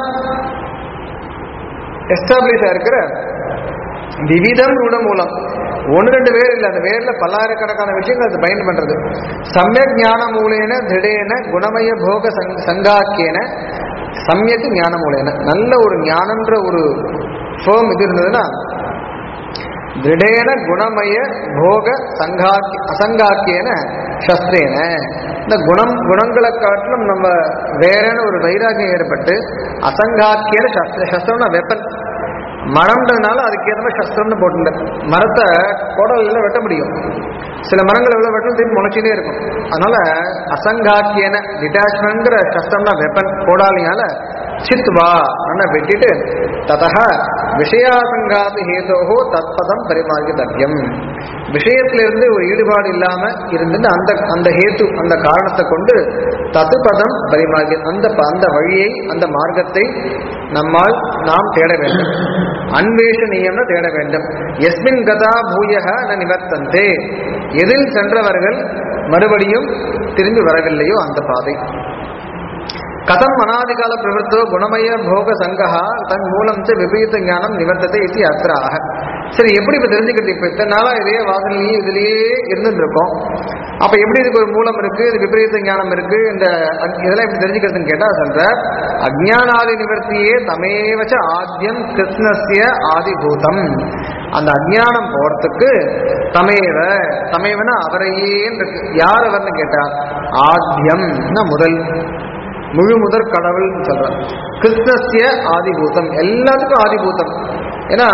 எஸ்டாப்ளிஷ் இருக்கிற விவிதம் ரூಢ மூலம் ஒன்று ரெண்டு பேர் இல்லை அந்த வேர்ல பல்லாயிரக்கணக்கான விஷயங்கள் அது பயன் பண்றது சமயக் ஞான மூலேன திடேன குணமய போக சங் சங்காக்கியன சமயக்கு ஞான மூலேன நல்ல ஒரு ஞானன்ற ஒரு ஃபேம் இது இருந்ததுன்னா திருடேன குணமய போக சங்காக்கி அசங்காக்கியன சஸ்திரேன இந்த குணம் குணங்களை காட்டிலும் நம்ம வேறேன ஒரு வைராகியம் ஏற்பட்டு அசங்காக்கியன சஸ்திர சஸ்திரம்னா வெப்பன் மரம்ன்றதுனால அதுக்கு ஏற்ற மாதிரி சஸ்திரம்னு போட்டுல மரத்தை கோடலில் வெட்ட முடியும் சில மரங்கள் எவ்வளோ வெட்டணும் திருப்பி முளைச்சிட்டே இருக்கும் அதனால அசங்காக்கியன டிட்டாச்மெண்ட்ங்கிற சஸ்திரம்னா வெப்பன் கோடாலியால சித்வா அண்ணா வெட்டிட்டு ததக விஷயாசங்காத்து ஹேதோஹோ தத்பதம் பரிமார்கிதவ்யம் விஷயத்திலிருந்து ஒரு ஈடுபாடு இல்லாம இருந்துட்டு அந்த அந்த ஹேத்து அந்த காரணத்தை கொண்டு தத்து பதம் பரிமார்கி அந்த ப- அந்த வழியை அந்த மார்க்கத்தை நம்மால் நாம் தேட வேண்டும் அன்வேஷணீயம்னு தேட வேண்டும் எஸ்மின் கதா பூயக ந நிவர்த்தந்தே எதில் சென்றவர்கள் மறுபடியும் திரும்பி வரவில்லையோ அந்த பாதை கதம் அனாதிகால பிரவருத்தோ குணமய போக சங்கஹா தன் மூலம் ச விபரீத ஞானம் நிவர்த்தத்தை இது அத்திராக சரி எப்படி இப்ப தெரிஞ்சுக்கிறது இப்ப இத்தனை நாளா இதே வாசனையே இதுலயே இருந்துட்டு இருக்கோம் அப்ப எப்படி இதுக்கு ஒரு மூலம் இருக்கு இது விபரீத ஞானம் இருக்கு இந்த அக்- இதெல்லாம் எப்படி தெரிஞ்சுக்கிறதுன்னு கேட்டா சொல்ற அஜ்ஞானாதி நிவர்த்தியே தமேவச்ச ஆத்யம் கிருஷ்ணஸ்ய ஆதிபூதம் அந்த அஜ்ஞானம் போறதுக்கு தமேவ தமேவனா அவரையே இருக்கு யார் அவர்னு கேட்டா ஆத்யம்னா முதல் முழு முதற் கடவுள் சொல்றார் கிருஷ்ணஸ்ய ஆதிபூதம் எல்லாத்துக்கும் ஆதிபூதம் ஏன்னா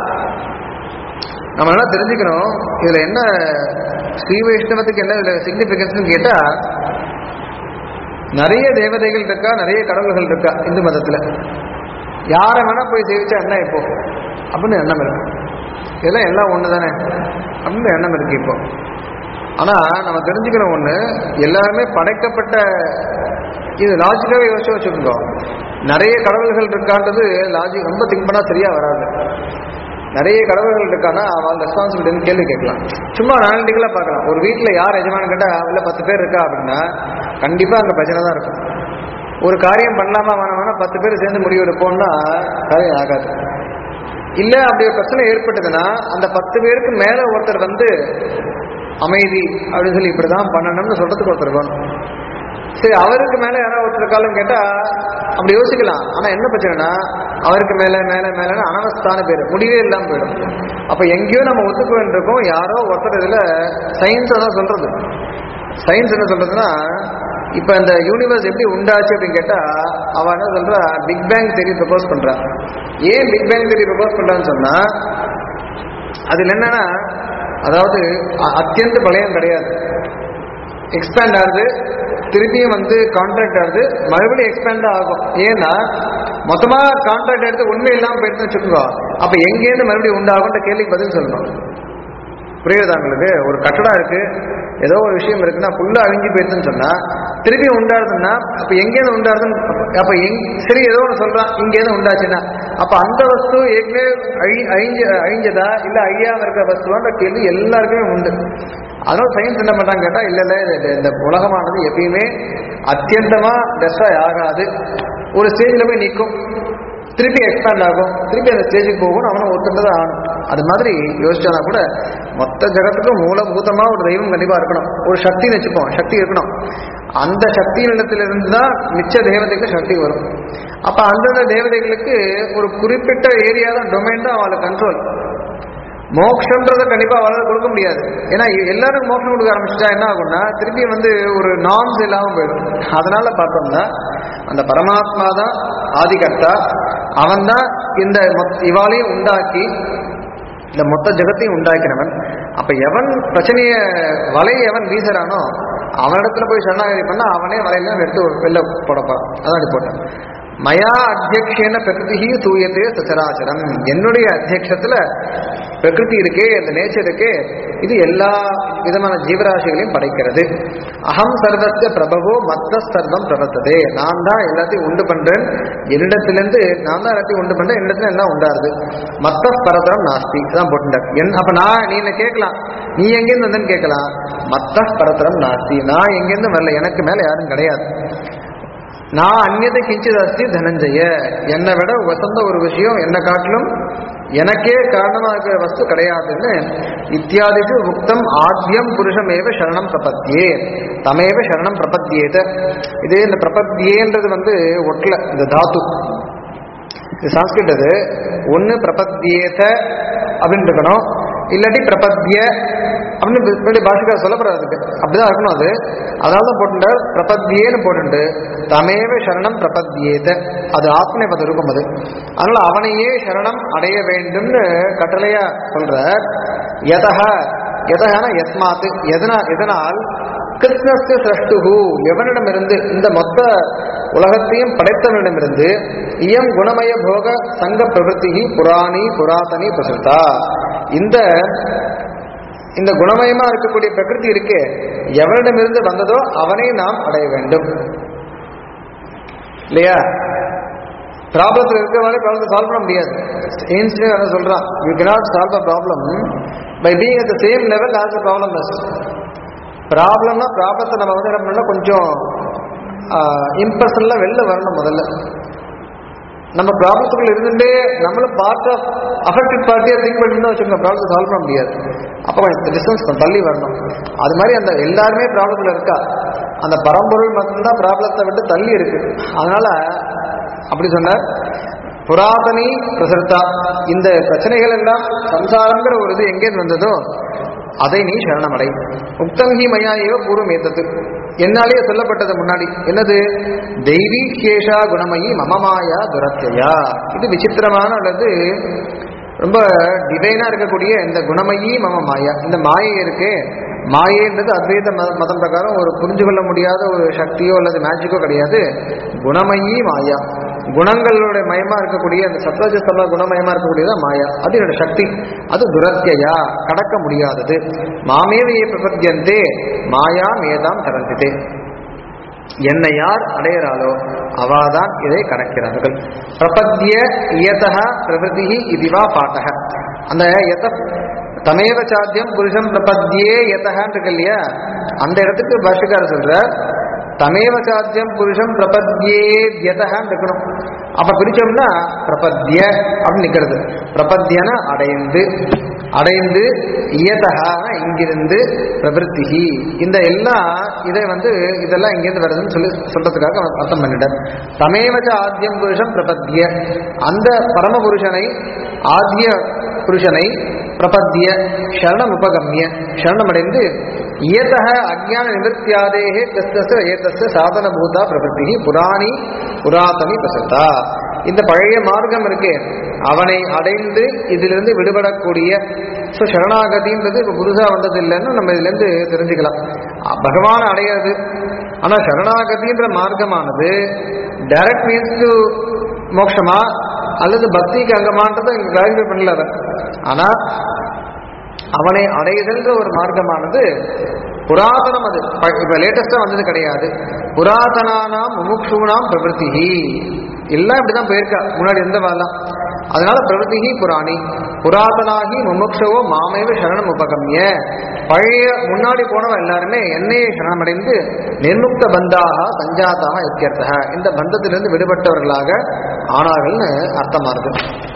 நம்ம என்ன தெரிஞ்சுக்கணும் இதுல என்ன ஸ்ரீ வைஷ்ணவத்துக்கு என்ன இதுல சிக்னிபிகன்ஸ் கேட்டா நிறைய தேவதைகள் இருக்கா நிறைய கடவுள்கள் இருக்கா இந்து மதத்துல யாரை வேணா போய் சேவிச்சா என்ன இப்போ அப்படின்னு எண்ணம் இருக்கு இதெல்லாம் எல்லாம் ஒண்ணு தானே அப்படின்னு எண்ணம் இருக்கு இப்போ ஆனா நம்ம தெரிஞ்சுக்கிற ஒண்ணு எல்லாருமே படைக்கப்பட்ட இது லாஜிக்காவே யோசிச்சு வச்சுக்கோங்க நிறைய கடவுள்கள் இருக்கான்றது லாஜிக் ரொம்ப திங்க் பண்ணா சரியா வராது நிறைய கடவுள்கள் இருக்கானா அவள் ரெஸ்பான்சிபிலிட்டின்னு கேள்வி கேட்கலாம் சும்மா அனாலிட்டிக்கலாக பார்க்கலாம் ஒரு வீட்டில் யார் எஜமானு கேட்டால் இல்லை பத்து பேர் இருக்கா அப்படின்னா கண்டிப்பாக அங்கே பிரச்சனை தான் இருக்கும் ஒரு காரியம் பண்ணலாமா வேணாமா பத்து பேர் சேர்ந்து முடிவு எடுப்போம்னா காரியம் ஆகாது இல்லை அப்படி ஒரு பிரச்சனை ஏற்பட்டதுன்னா அந்த பத்து பேருக்கு மேலே ஒருத்தர் வந்து அமைதி அப்படின்னு சொல்லி இப்படிதான் பண்ணணும்னு சொல்றதுக்கு ஒருத்தர் வேணும் சரி அவருக்கு மேல யாராவது ஒருத்தர் இருக்காலும் கேட்டா அப்படி யோசிக்கலாம் ஆனா என்ன பிரச்சனைனா அவருக்கு மேல மேல மேல அனவஸ்தான பேர் முடிவே இல்லாம போயிடும் அப்ப எங்கேயோ நம்ம ஒத்துக்க வேண்டியிருக்கோம் யாரோ ஒருத்தர் இதுல சயின்ஸ் தான் சொல்றது சயின்ஸ் என்ன சொல்றதுன்னா இப்ப இந்த யூனிவர்ஸ் எப்படி உண்டாச்சு அப்படின்னு கேட்டா அவ என்ன சொல்றா பிக் பேங் தெரி ப்ரப்போஸ் பண்றா ஏன் பிக் பேங் தெரி ப்ரப்போஸ் பண்றான்னு சொன்னா அதுல என்னன்னா அதாவது அ- அத்தியந்த பலயம் கிடையாது எக்ஸ்பேண்ட் ஆகுது திருப்பியும் வந்து கான்ட்ராக்ட் ஆகுது மறுபடியும் எக்ஸ்பேண்ட் ஆகும் ஏன்னா மொத்தமா கான்ட்ராக்ட் எடுத்து உண்மை இல்லாம போயிட்டு வச்சுக்கோ அப்ப எங்கேருந்து மறுபடியும் உண்டாகும்ன்ற கேள்விக்கு பதில் சொல்லணும் புரியுதா உங்களுக்கு ஒரு கட்டடம் இருக்கு ஏதோ ஒரு விஷயம் இருக்குன்னா ஃபுல்லா அழிஞ்சு போயிடுதுன்னு சொன்னா திருப்பி உண்டாடுதுன்னா அப்ப எங்கேருந்து உண்டாடுதுன்னு அப்ப எங் சரி ஏதோ ஒன்று சொல்றான் இங்கேருந்து உண்டாச்சுன்னா அப்ப அந்த வஸ்து ஏற்கனவே அழி அழிஞ்ச அழிஞ்சதா இல்ல அழியாம இருக்கிற வஸ்துவான்ற கேள்வி எல்லாருக்குமே உண்டு அதனால சயின்ஸ் என்ன பண்றாங்க கேட்டா இல்ல இல்ல இது- இந்த உலகமானது எப்பயுமே அத்தியந்தமா டெஸ்ட்ராய் ஆகாது ஒரு ஸ்டேஜ்ல போய் நிற்கும் திருப்பி எக்ஸ்பேண்ட் ஆகும் திருப்பி அந்த ஸ்டேஜுக்கு போகும் அவனும் ஒத்துண்டதான் ஆகணும் அது மாதிரி யோசிச்சானா கூட மொத்த ஜகத்துக்கும் மூலபூதமா ஒரு தெய்வம் கண்டிப்பா இருக்கணும் ஒரு சக்தின்னு வச்சுப்போம் சக்தி இருக்கணும் அந்த சக்தி இடத்திலிருந்து தான் மிச்ச தேவதைக்கு சக்தி வரும் அப்ப அந்தந்த தேவதைகளுக்கு ஒரு குறிப்பிட்ட ஏரியா தான் டொமைன் தான் அவளுக்கு கண்ட்ரோல் மோட்சம்ன்றத கண்டிப்பா அவளால கொடுக்க முடியாது ஏன்னா எல்லாரும் மோட்சம் கொடுக்க ஆரம்பிச்சிட்டா என்ன ஆகும்னா திருப்பி வந்து ஒரு நார்ம்ஸ் இல்லாம போயிடும் அதனால பார்த்தோம்னா அந்த பரமாத்மா தான் ஆதிகர்த்தா அவன் தான் இந்த மொத்- இவாளையும் உண்டாக்கி இந்த மொத்த ஜெகத்தையும் உண்டாக்கினவன் அப்ப எவன் பிரச்சனைய வலையை எவன் வீசுறானோ அவனிடத்துல போய் சரணாகதி பண்ணா அவனே வலையெல்லாம் எடுத்து வெளில போடப்பான் அதான் இப்படி போட்டேன் மயா அத்தியக்ஷேன பிரகிருதி தூயத்தே சச்சராச்சரம் என்னுடைய அத்தியக்ஷத்துல பிரகிருதி இருக்கே அந்த நேச்சர் இருக்கே இது எல்லா விதமான ஜீவராசிகளையும் படைக்கிறது அகம் சர்வஸ்ய பிரபவோ மத்த சர்வம் பிரவர்த்ததே நான் தான் எல்லாத்தையும் உண்டு பண்றேன் என்னிடத்திலிருந்து நான் தான் எல்லாத்தையும் உண்டு பண்றேன் என்னிடத்துல எல்லாம் உண்டாருது மத்த பரதரம் நாஸ்தி தான் போட்டுட்டார் என் அப்ப நான் நீ என்ன கேட்கலாம் நீ எங்கேருந்து வந்தேன்னு கேட்கலாம் மத்த பரதரம் நாஸ்தி நான் எங்கேருந்து வரல எனக்கு மேல யாரும் கிடையாது நான் அந்நியதை கிஞ்சித் அஸ்தி தனஞ்சய என்னை விட வசந்த ஒரு விஷயம் என்னை காட்டிலும் எனக்கே காரணமாக இருக்கிற வஸ்து கிடையாதுன்னு இத்தியாதிஷு உக்தம் ஆத்யம் புருஷமேவ சரணம் பிரபத்தியே தமேவ சரணம் பிரபத்தியேத இது இந்த பிரபத்தியேன்றது வந்து ஒட்டல இந்த தாத்து இது சான்ஸ்கிரிட் அது ஒன்று பிரபத்தியேத அப்படின்னு இருக்கணும் இல்லாட்டி பிரபத்திய அப்படின்னு பின்னாடி பாஷிக்கார சொல்லப்படுறது அதுக்கு அப்படிதான் இருக்கணும் அது அதனால தான் போட்டுட்டார் பிரபத்தியேன்னு போட்டுண்டு தமேவ சரணம் பிரபத்தியேத அது ஆத்மநேபத இருக்கும் அது அதனால அவனையே சரணம் அடைய வேண்டும்னு கட்டளையா சொல்றார் எதக எதகன எஸ்மாத்து எதனா எதனால் கிருஷ்ணஸ்து சஷ்டுகு எவனிடமிருந்து இந்த மொத்த உலகத்தையும் படைத்தவனிடமிருந்து இயம் குணமய போக சங்க பிரவருத்தி புராணி புராதனி பிரசுத்தா இந்த இந்த குணமயமா இருக்கக்கூடிய பிரகிருதி இருக்கே எவனிடமிருந்து வந்ததோ அவனை நாம் அடைய வேண்டும் இல்லையா ப்ராப்ளத்தில் இருக்கிறவங்களே ப்ராப்ளத்தை சால்வ் பண்ண முடியாது ஏன்ஸ்டே அதை சொல்றான் you cannot solve a problem by being at the same level as a problem ப்ராப்ளம்னா ப்ராப்ளத்தை நம்ம வந்து என்ன பண்ணலாம் கொஞ்சம் இம்பர்சனலாக வெளில வரணும் முதல்ல நம்ம ப்ராப்ளத்துக்குள்ள இருந்துட்டே நம்மளும் பார்ட் ஆஃப் அஃபெக்டட் பார்ட்டியாக திங்க் பண்ணிட்டு வச்சுக்கோங்க ப்ராப்ளத்தை சால்வ் பண்ண முடியாது அப்போ கொஞ்சம் டிஸ்டன்ஸ் கொஞ்சம் தள்ளி வரணும் அது மாதிரி அந்த எல்லாருமே ப்ராப்ளத்தில் இருக்கா அந்த பரம்பொருள் மட்டும்தான் ப்ராப்ளத்தை விட்டு தள்ளி இருக்கு அதனால அப்படி சொன்னார் புராதனி பிரசர்த்தா இந்த பிரச்சனைகள் எல்லாம் சம்சாரங்கிற ஒரு இது எங்கேருந்து வந்ததோ அதை நீ சரணமடை உக்தம் ஹி மயா ஏவ பூர்வம் ஏத்தது என்னாலேயே சொல்லப்பட்டது முன்னாடி என்னது தெய்வீ கேஷா குணமயி மமமாயா துரத்தையா இது விசித்திரமான அல்லது ரொம்ப டிவைனா இருக்கக்கூடிய இந்த குணமயி மம மாயா இந்த மாயை இருக்கே மாயைன்றது அத்வைத மத மதம் பிரகாரம் ஒரு புரிஞ்சு கொள்ள முடியாத ஒரு சக்தியோ அல்லது மேஜிக்கோ கிடையாது குணமயி மாயா குணங்களுடைய மயமா இருக்கக்கூடிய அந்த சத்வஜஸ்தம குணமயமா இருக்கக்கூடியதான் மாயா அது என்னோட சக்தி அது துரத்தியா கடக்க முடியாதது மாமேவையை பிரபத்தியந்தே மாயா மேதாம் தரந்திதே என்னை யார் அடையிறாளோ அவாதான் இதை கடக்கிறார்கள் பிரபத்திய இயதக பிரபதி இதுவா பாட்டக அந்த எத தமேவ சாத்தியம் புருஷம் பிரபத்தியே யதகான் இருக்கு இல்லையா அந்த இடத்துக்கு பாஷக்காரர் சொல்றார் தமேவ சாத்தியம் புருஷம் பிரபத்தியே யதகான் இருக்கணும் அப்ப பிரிச்சோம்னா பிரபத்திய அப்படின்னு நிக்கிறது பிரபத்தியன அடைந்து அடைந்து இயதகான இங்கிருந்து பிரபிருத்திகி இந்த எல்லாம் இதை வந்து இதெல்லாம் இங்கிருந்து வருதுன்னு சொல்லி சொல்றதுக்காக அவர் அர்த்தம் பண்ணிட்டார் தமேவச்ச ஆத்தியம் புருஷம் பிரபத்திய அந்த பரமபுருஷனை ஆத்திய புருஷனை பிரபத்திய சரணம் உபகமிய சரணமடைந்து இயதக அஜான நிவர்த்தியாதேகே தஸ்தஸ்ய ஏதஸ்ய சாதன பூதா பிரபத்தி புராணி புராதனி பிரசத்தா இந்த பழைய மார்க்கம் இருக்கே அவனை அடைந்து இதிலிருந்து விடுபடக்கூடிய ஸோ சரணாகதின்றது இப்போ புதுசாக வந்தது இல்லைன்னு நம்ம இதுலேருந்து தெரிஞ்சுக்கலாம் அஹ் பகவானை அடையிறது ஆனால் சரணாகதின்ற மார்க்கமானது டைரக்ட் மீன்ஸ் டு மோட்சமா அல்லது பக்திக்கு அங்கமான்றதை இங்க கிளாரிஃபை பண்ணல அவர் ஆனா அவனை அடைதல்ன்ற ஒரு மார்க்கமானது புராதனம் அது ப- இப்ப லேட்டஸ்டா வந்தது கிடையாது புராதனானாம் முமுக்ஷூனாம் பிரவருத்தி எல்லாம் இப்படிதான் போயிருக்கா முன்னாடி எந்த வரலாம் அதனால பிரவருத்தி புராணி புராதனாகி முமுக்ஷவோ மாமேவ சரணம் உபகம்ய பழைய முன்னாடி போனவன் எல்லாருமே என்னையே சரணமடைந்து நிர்முக்த பந்தாக சஞ்சாதாக இத்தியர்த்தக இந்த பந்தத்திலிருந்து விடுபட்டவர்களாக ஆனார்கள்னு அர்த்தமாகுது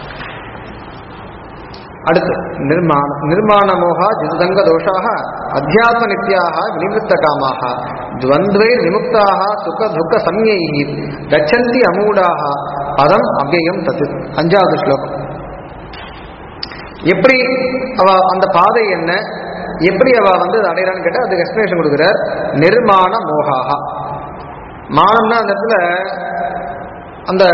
அடுத்து நிர்மாண நிர்மாண மோகா ஜிதங்க தோஷாக அத்தியாத்ம நித்யாக வினிவృత్త காமாக துவந்த்வை விமுக்தாக சுக துக்க சம்யை கச்சந்தி அமூடாக பதம் அவ்யயம் தத்து அஞ்சாவது ஸ்லோகம் எப்படி அவ அந்த பாதை என்ன எப்படி அவ வந்து அதை அடையறான்னு கேட்டா அதுக்கு எக்ஸ்பிளேஷன் கொடுக்குறார் நிர்மாண மோகாக மானம்னா அந்த இடத்துல அந்த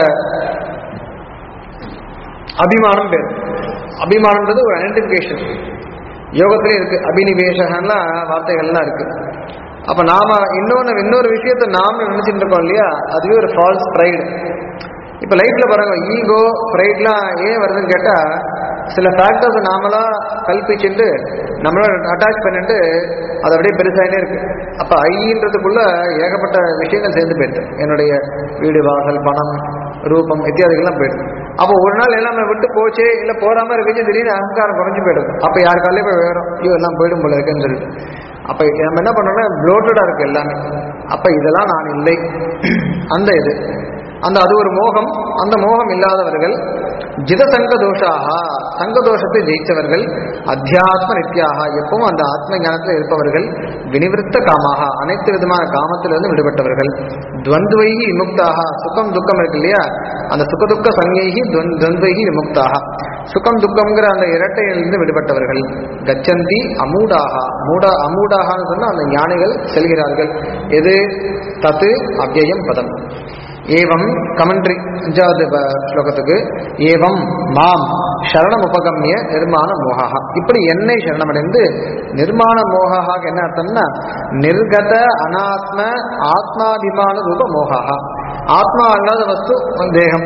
அபிமானம் பேர் அபிமானம்ன்றது ஒரு ஐடென்டிஃபிகேஷன் யோகத்திலே இருக்கு அபினிவேஷகன்லாம் வார்த்தைகள்லாம் இருக்கு அப்ப நாம இன்னொன்னு இன்னொரு விஷயத்த நாம நினைச்சிட்டு இருக்கோம் இல்லையா அதுவே ஒரு ஃபால்ஸ் ப்ரைடு இப்ப லைஃப்ல பாருங்க ஈகோ ப்ரைட்லாம் ஏன் வருதுன்னு கேட்டா சில ஃபேக்டர்ஸ் நாமளா கல்பிச்சுட்டு நம்மளோட அட்டாச் பண்ணிட்டு அது அப்படியே பெருசாயினே இருக்கு அப்ப ஐன்றதுக்குள்ள ஏகப்பட்ட விஷயங்கள் சேர்ந்து போயிடுது என்னுடைய வீடு வாசல் பணம் ரூபம் இத்தியாதிகள்லாம் போயிடுது அப்போ ஒரு நாள் எல்லாமே விட்டு போச்சே இல்ல போறாம இருந்துச்சு திடீர்னு அகங்காரம் குறைஞ்சு போயிடுது அப்ப யார் காலையும் போய் வேறும் ஐயோ எல்லாம் போயிடும் போல இருக்குன்னு சொல்லிட்டு அப்ப நம்ம என்ன பண்றோம்னா ப்ளோட்டடா இருக்கு எல்லாமே அப்ப இதெல்லாம் நான் இல்லை அந்த இது அந்த அது ஒரு மோகம் அந்த மோகம் இல்லாதவர்கள் ஜித சங்க தோஷாக சங்க தோஷத்தை ஜெயித்தவர்கள் அத்தியாத்ம நித்யாக எப்பவும் அந்த ஆத்ம ஞானத்தில் இருப்பவர்கள் வினிவிருத்த காமாக அனைத்து விதமான காமத்திலிருந்து விடுபட்டவர்கள் துவந்துவைகி விமுக்தாக சுகம் துக்கம் இருக்கு இல்லையா அந்த சுக துக்க சங்கைகி துவந்துவைகி விமுக்தாக சுகம் துக்கம்ங்கிற அந்த இரட்டையிலிருந்து விடுபட்டவர்கள் கச்சந்தி அமூடாக மூடா அமூடாகன்னு சொன்னா அந்த ஞானிகள் செல்கிறார்கள் எது தத்து அவ்யயம் பதம் ஏவம் கமெண்ட்ரி அஞ்சாவது ப- ஸ்லோகத்துக்கு ஏவம் மாம் சரணம் உபகம்ய நிர்மாண மோகா இப்படி என்னை சரணமடைந்து நிர்மாண மோகாக என்ன அர்த்தம்னா நிர்கத அனாத்ம ஆத்மாபிமான ரூப மோகா ஆத்மா அல்லாத வஸ்து தேகம்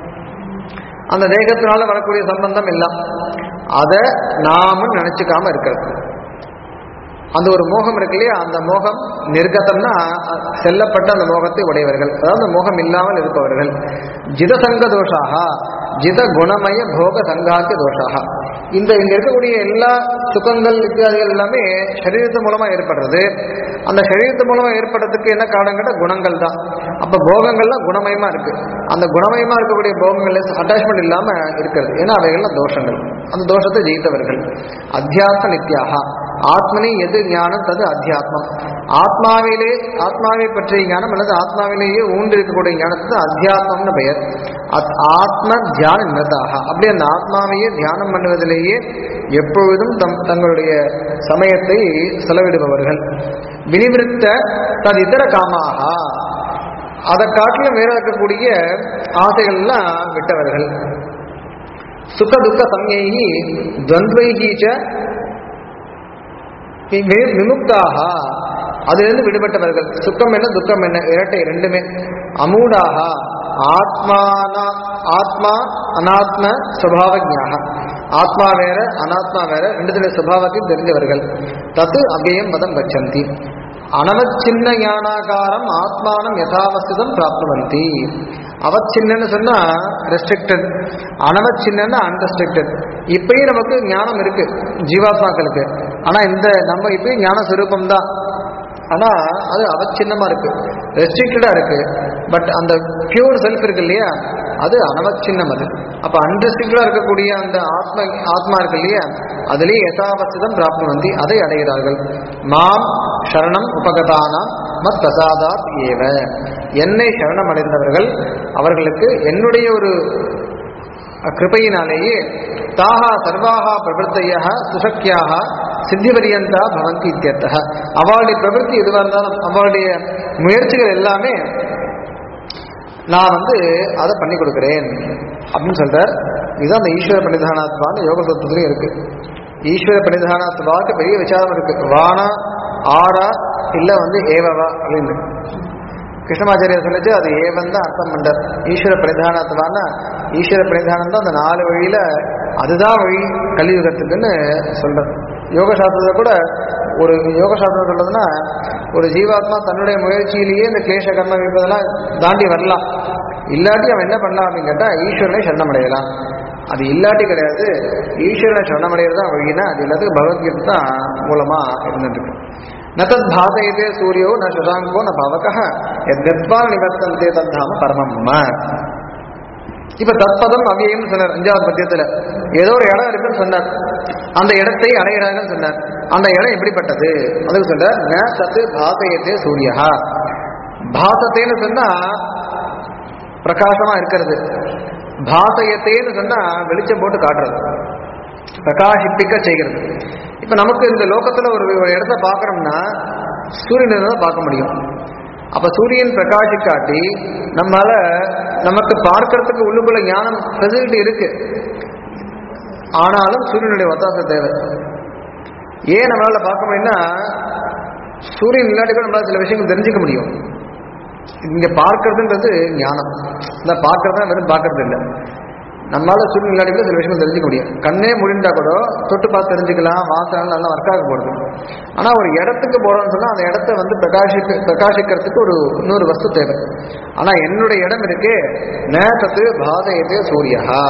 அந்த தேகத்தினால வரக்கூடிய சம்பந்தம் எல்லாம் அதை நாம நினைச்சுக்காம இருக்கிறது அந்த ஒரு மோகம் இருக்கு இல்லையா அந்த மோகம் நிர்கதம்னா அஹ், செல்லப்பட்ட அந்த மோகத்தை உடையவர்கள் அதாவது அந்த மோகம் இல்லாமல் இருப்பவர்கள் ஜிதசங்க தோஷாக ஜித குணமய போக சங்காத்திய தோஷாக இந்த இங்க இருக்கக்கூடிய எல்லா சுகங்கள் இத்தியாதிகள் எல்லாமே சரீரத்து மூலமா ஏற்படுறது அந்த சரீரத்து மூலமா ஏற்படுறதுக்கு என்ன காரணம் கேட்டா குணங்கள் தான் அப்ப போகங்கள்லாம் குணமயமா இருக்கு அந்த குணமயமா இருக்கக்கூடிய போகங்கள் அட்டாச்மெண்ட் இல்லாம இருக்கிறது ஏன்னா அவைகள்லாம் தோஷங்கள் அந்த தோஷத்தை ஜெயித்தவர்கள் அத்தியாத்ம நித்யாக ஆத்மனி எது ஞானம் தது அத்தியாத்மம் ஆத்மாவிலே ஆத்மாவை பற்றிய ஞானம் அல்லது ஆத்மாவிலேயே ஊன்றி இருக்கக்கூடிய ஞானத்துக்கு அத்தியாத்மம்னு பெயர் அத்- ஆத்ம தியான நிரதாக அப்படி அந்த ஆத்மாவையே தியானம் பண்ணுவதிலேயே எப்பொழுதும் தம் தங்களுடைய சமயத்தை செலவிடுபவர்கள் வினிவிருத்த தது இதர காமாக அதை காட்டிலும் வேற இருக்கக்கூடிய ஆசைகள்லாம் விட்டவர்கள் சுக துக்க சம்யைகி துவந்த்வைகி ச வி- விமுக்தாக அதிலிருந்து விடுபட்டவர்கள் சுக்கம் என்ன துக்கம் என்ன இரட்டை ரெண்டுமே அமூடாக ஆத்மானா ஆத்மா அனாத்ம சுபாவஜாக ஆத்மா வேற அனாத்மா வேற ரெண்டுத்துல சுபாவத்தையும் தெரிஞ்சவர்கள் தத்து அவ்யயம் பதம் கச்சந்தி அனவச்சின்ன ஞானாகாரம் ஆத்மானம் யதாவஸ்திதம் பிராப்னுவந்தி அவச்சின்னு சொன்னா ரெஸ்ட்ரிக்டட் அனவச்சின்னா அன்ரெஸ்ட்ரிக்டட் இப்பயும் நமக்கு ஞானம் இருக்கு ஜீவாத்மாக்களுக்கு ஆனா இந்த நம்ம இப்பயும் ஞான சுரூபம் தான் ஆனா அது அவச்சின்னமா இருக்கு ரெஸ்ட்ரிக்டடா இருக்கு பட் அந்த பியூர் செல்ஃப் இருக்கு இல்லையா அது அனவச்சின்னம் அது அப்ப அன்ரெஸ்ட்ரிக்டடா இருக்கக்கூடிய அந்த ஆத்ம ஆத்மா இருக்கு இல்லையா அதுலயே யதாவஸ்திதம் பிராப்தி வந்தி அதை அடைகிறார்கள் மாம் சரணம் உபகதானா மத் பிரசாதாத் ஏவ என்னை சரணம் அடைந்தவர்கள் அவர்களுக்கு என்னுடைய ஒரு கிருபையினாலேயே தாகா சர்வாகா பிரவருத்தைய சுசக்கியாக சித்திபரியந்தா பவந்தி இத்தியர்த்தக அவளுடைய பிரவருத்தி எதுவாக இருந்தாலும் அவளுடைய முயற்சிகள் எல்லாமே நான் வந்து அதை பண்ணி கொடுக்கிறேன் அப்படின்னு சொல்றார் இதுதான் அந்த ஈஸ்வர பணிதானாத்வான்னு யோக சூத்திரத்திலையும் இருக்கு ஈஸ்வர பணிதானாத்வாக்கு பெரிய விசாரம் இருக்கு வானா ஆரா இல்ல வந்து ஏவவா அப்படின்னு கிருஷ்ணமாச்சாரியா சொல்லிச்சு அது ஏவன் தான் அர்த்தம் பண்றார் ஈஸ்வர பிரதானத்துவான ஈஸ்வர பிரதானம் தான் அந்த நாலு வழியில அதுதான் வழி கலியுகத்துக்குன்னு சொல்றது யோக சாஸ்திரத்தை கூட ஒரு யோக சாஸ்திரம் சொல்றதுன்னா ஒரு ஜீவாத்மா தன்னுடைய முயற்சியிலேயே இந்த கிளேஷ கர்மம் இருப்பதெல்லாம் தாண்டி வரலாம் இல்லாட்டி அவன் என்ன பண்ணலாம் அப்படின்னு கேட்டா ஈஸ்வரனை சரணமடையலாம் அது இல்லாட்டி கிடையாது ஈஸ்வரனை சரணமடைகிறது தான் வழினா அது எல்லாத்துக்கும் பகவத்கீதை தான் மூலமா இருந்துட்டு இருக்கு நதத் பாசயதே சூரியோ ந சசாங்கோ ந பவக எத்வா நிவர்த்தந்தே தத்தாம பரமம் மம இப்ப தத்பதம் அவ்வியம் சொன்னார் அஞ்சாவது பத்தியத்துல ஏதோ ஒரு இடம் இருக்குன்னு சொன்னார் அந்த இடத்தை அடைகிறாங்கன்னு சொன்னார் அந்த இடம் எப்படிப்பட்டது அதுக்கு சொல்ற ந தத்து பாசயத்தே சூரியஹா பாசத்தேன்னு சொன்னா பிரகாசமா இருக்கிறது பாசயத்தேன்னு சொன்னா வெளிச்சம் போட்டு காட்டுறது பிரகாசிப்பிக்க செய்கிறது இப்ப நமக்கு இந்த லோகத்துல ஒரு ஒரு இடத்த பார்க்கறோம்னா சூரியனை தான் பார்க்க முடியும் அப்ப சூரியன் பிரகாசிக்காட்டி நம்மால நமக்கு பார்க்கறதுக்கு உள்ளுக்குள்ள ஞானம் ஃபெசிலிட்டி இருக்கு ஆனாலும் சூரியனுடைய ஒத்தாசம் தேவை ஏன் நம்மளால பார்க்க முடியும்னா சூரியன் இல்லாட்டி கூட நம்மளால சில விஷயங்கள் தெரிஞ்சுக்க முடியும் இங்க பார்க்கறதுன்றது ஞானம் இந்த பார்க்கறது வெறும் பார்க்கறது இல்லை நம்மளால சூரியன் இல்லாட்டி கூட சில விஷயங்கள் தெரிஞ்சுக்க முடியும் கண்ணே முடிந்தா கூட தொட்டு பார்த்து தெரிஞ்சுக்கலாம் வாசனை நல்லா ஒர்க் ஆக போகிறது ஆனா ஒரு இடத்துக்கு போறோம்னு சொன்னா அந்த இடத்த வந்து பிரகாசிக்க பிரகாசிக்கிறதுக்கு ஒரு இன்னொரு வஸ்து தேவை ஆனா என்னுடைய இடம் இருக்கு நேசத்து பாதயத்தே சூரியஹா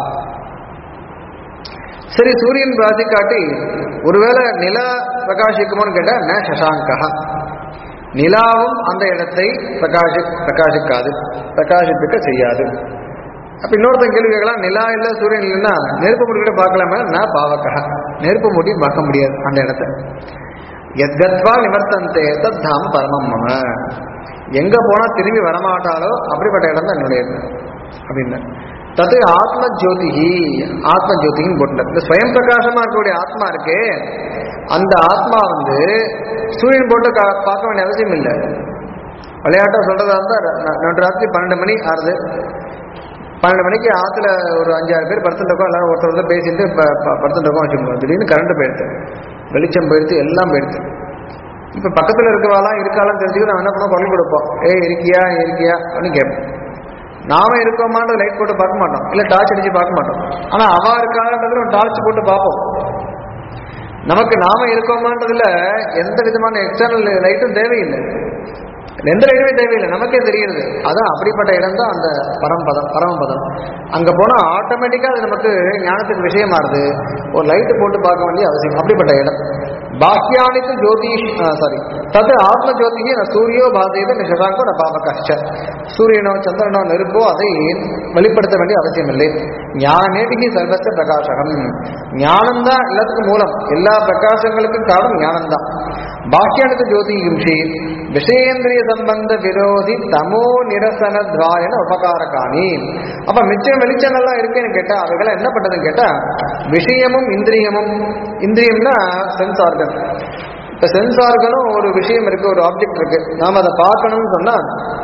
சரி சூரியன் பிரகாசிக்காட்டி ஒருவேளை நிலா பிரகாசிக்குமோன்னு கேட்டா ந சசாங்கா நிலாவும் அந்த இடத்தை பிரகாசி பிரகாசிக்காது பிரகாசிப்பிக்க செய்யாது அப்ப இன்னொருத்தன் கேள்வி கேட்கலாம் நிலா இல்ல சூரியன் இல்லைன்னா நெருப்பு முடி கூட பார்க்கலாமே நான் பாவக்கா நெருப்பு முடி பார்க்க முடியாது அந்த இடத்த எத்கத்வா நிவர்த்தந்தே தத் தாம பரமம் மம எங்க போனா திரும்பி வரமாட்டாலோ அப்படிப்பட்ட இடம் தான் என்னுடையது அப்படின்னு தது ஆத்ம ஜோதிகி ஆத்ம ஜோதிகின்னு போட்டுட்டார் இந்த ஸ்வயம் பிரகாசமா இருக்கக்கூடிய ஆத்மா இருக்கே அந்த ஆத்மா வந்து சூரியன் போட்டு கா- பார்க்க வேண்டிய அவசியம் இல்லை விளையாட்டா சொல்றதா இருந்தா ந- நடு ராத்திரி பன்னெண்டு மணி ஆறுது பன்னெண்டு மணிக்கு ஆத்துல ஒரு அஞ்சாறு பேர் படுத்துட்டு இருக்கோம் எல்லாரும் ஒருத்தர் ஒருத்தர் பேசிட்டு ப- ப- படுத்துட்டு இருக்கோம் வச்சுக்கோங்க திடீர்னு கரண்ட் போயிடுது வெளிச்சம் போயிடுது எல்லாம் போயிடுது இப்ப பக்கத்துல இருக்கவாலாம் இருக்காளான்னு தெரிஞ்சுக்க நம்ம என்ன பண்ணோம் குரல் கொடுப்போம் ஏய் இருக்கியா இருக்கியா அப்படின்னு கேட்போம் நாம இருக்கோமான்னு லைட் போட்டு பார்க்க மாட்டோம் இல்ல டார்ச் அடிச்சு பார்க்க மாட்டோம் ஆனா அவ இருக்கான்றதுல டார்ச் போட்டு பார்ப்போம் நமக்கு நாம இருக்கோமான்றதுல எந்த விதமான எக்ஸ்டர்னல் லைட்டும் தேவையில்லை எந்த லைட்டுமே தேவையில்லை நமக்கே தெரியுது அதான் அப்படிப்பட்ட இடம் தான் அந்த பரம்பதம் பரமபதம் அங்க போனா ஆட்டோமேட்டிக்கா அது நமக்கு ஞானத்துக்கு விஷயமாறுது ஒரு லைட்டு போட்டு பார்க்க வேண்டிய அவசியம் அப்படிப்பட்ட இடம் பாக்கியானிக்கு ஜோதிஷ் சாரி தது ஆத்ம ஜோதிகி ந சூரியோ பாதையது நிஷதாங்கோ ந பாபகஷ்ட சூரியனோ சந்திரனோ நெருப்போ அதை வெளிப்படுத்த வேண்டிய அவசியம் இல்லை ஞானமேபிகி சர்வத்த பிரகாசகம் ஞானம்தான் எல்லாத்துக்கும் மூலம் எல்லா பிரகாசங்களுக்கும் காரணம் ஞானம்தான் பாக்கியானிக்கு ஜோதி ஹிம்ஷி விஷயேந்திரிய சம்பந்த விரோதி தமோ நிரசன துவாயன உபகாரகாணி அப்ப மிச்சம் வெளிச்சங்கள்லாம் இருக்குன்னு கேட்டா அவைகளாம் என்ன பண்றதுன்னு கேட்டா விஷயமும் இந்திரியமும் இந்திரியம்னா சென்ஸ் ஆர்கன் இப்ப சென்ஸ் ஆர்கனும் ஒரு விஷயம் இருக்கு ஒரு ஆப்ஜெக்ட் இருக்கு நாம அதை பார்க்கணும்னு சொன்னா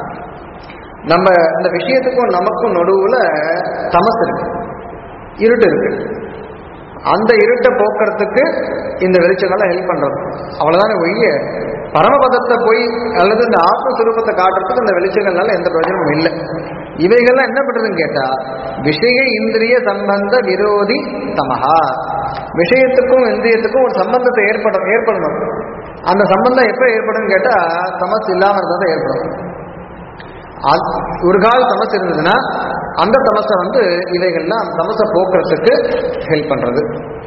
நம்ம இந்த விஷயத்துக்கும் நமக்கும் நடுவுல தமஸ் இருக்கு இருட்டு இருக்கு அந்த இருட்டை போக்குறதுக்கு இந்த வெளிச்சங்கள்லாம் ஹெல்ப் பண்றது அவ்வளவுதானே ஒழிய பரமபதத்தை போய் அல்லது இந்த ஆத்மஸ்வரூபத்தை காட்டுறதுக்கு இந்த வெளிச்சங்கள்னால எந்த பிரயோஜனமும் இல்லை இவைகள்லாம் என்ன பண்றதுன்னு கேட்டா விஷய இந்திரிய சம்பந்த விரோதி தமஹா விஷயத்துக்கும் இந்திரியத்துக்கும் ஒரு சம்பந்தத்தை ஏற்பட ஏற்படணும் அந்த சம்பந்தம் எப்ப ஏற்படும் கேட்டா தமஸ் இல்லாம இருந்தா தான் ஏற்படும் அது- ஒரு கால தமஸ் இருந்ததுன்னா அந்த தமசை வந்து இவைகள்லாம் அந்த தமசை போக்குறதுக்கு ஹெல்ப் பண்றது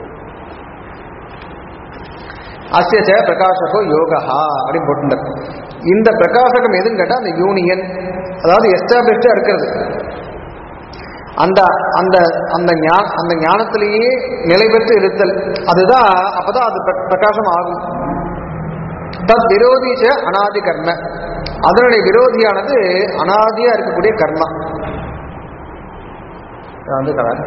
அஸ்யச்ச பிரகாசகோ யோகா அப்படின்னு போட்டுட்டார் இந்த பிரகாசகம் எதுன்னு கேட்டா அந்த யூனியன் அதாவது எஸ்டாப்ளிஷ்டா இருக்கிறது அந்த அந்த அந்த ஞா- அந்த ஞானத்திலேயே நிலை பெற்று இருத்தல் அதுதான் அப்பதான் அது பிர- பிரகாசம் ஆகும் தத் விரோதிச்ச அனாதி கர்ம அதனுடைய விரோதியானது அனாதியா இருக்கக்கூடிய கர்மா இதை வந்து கலர்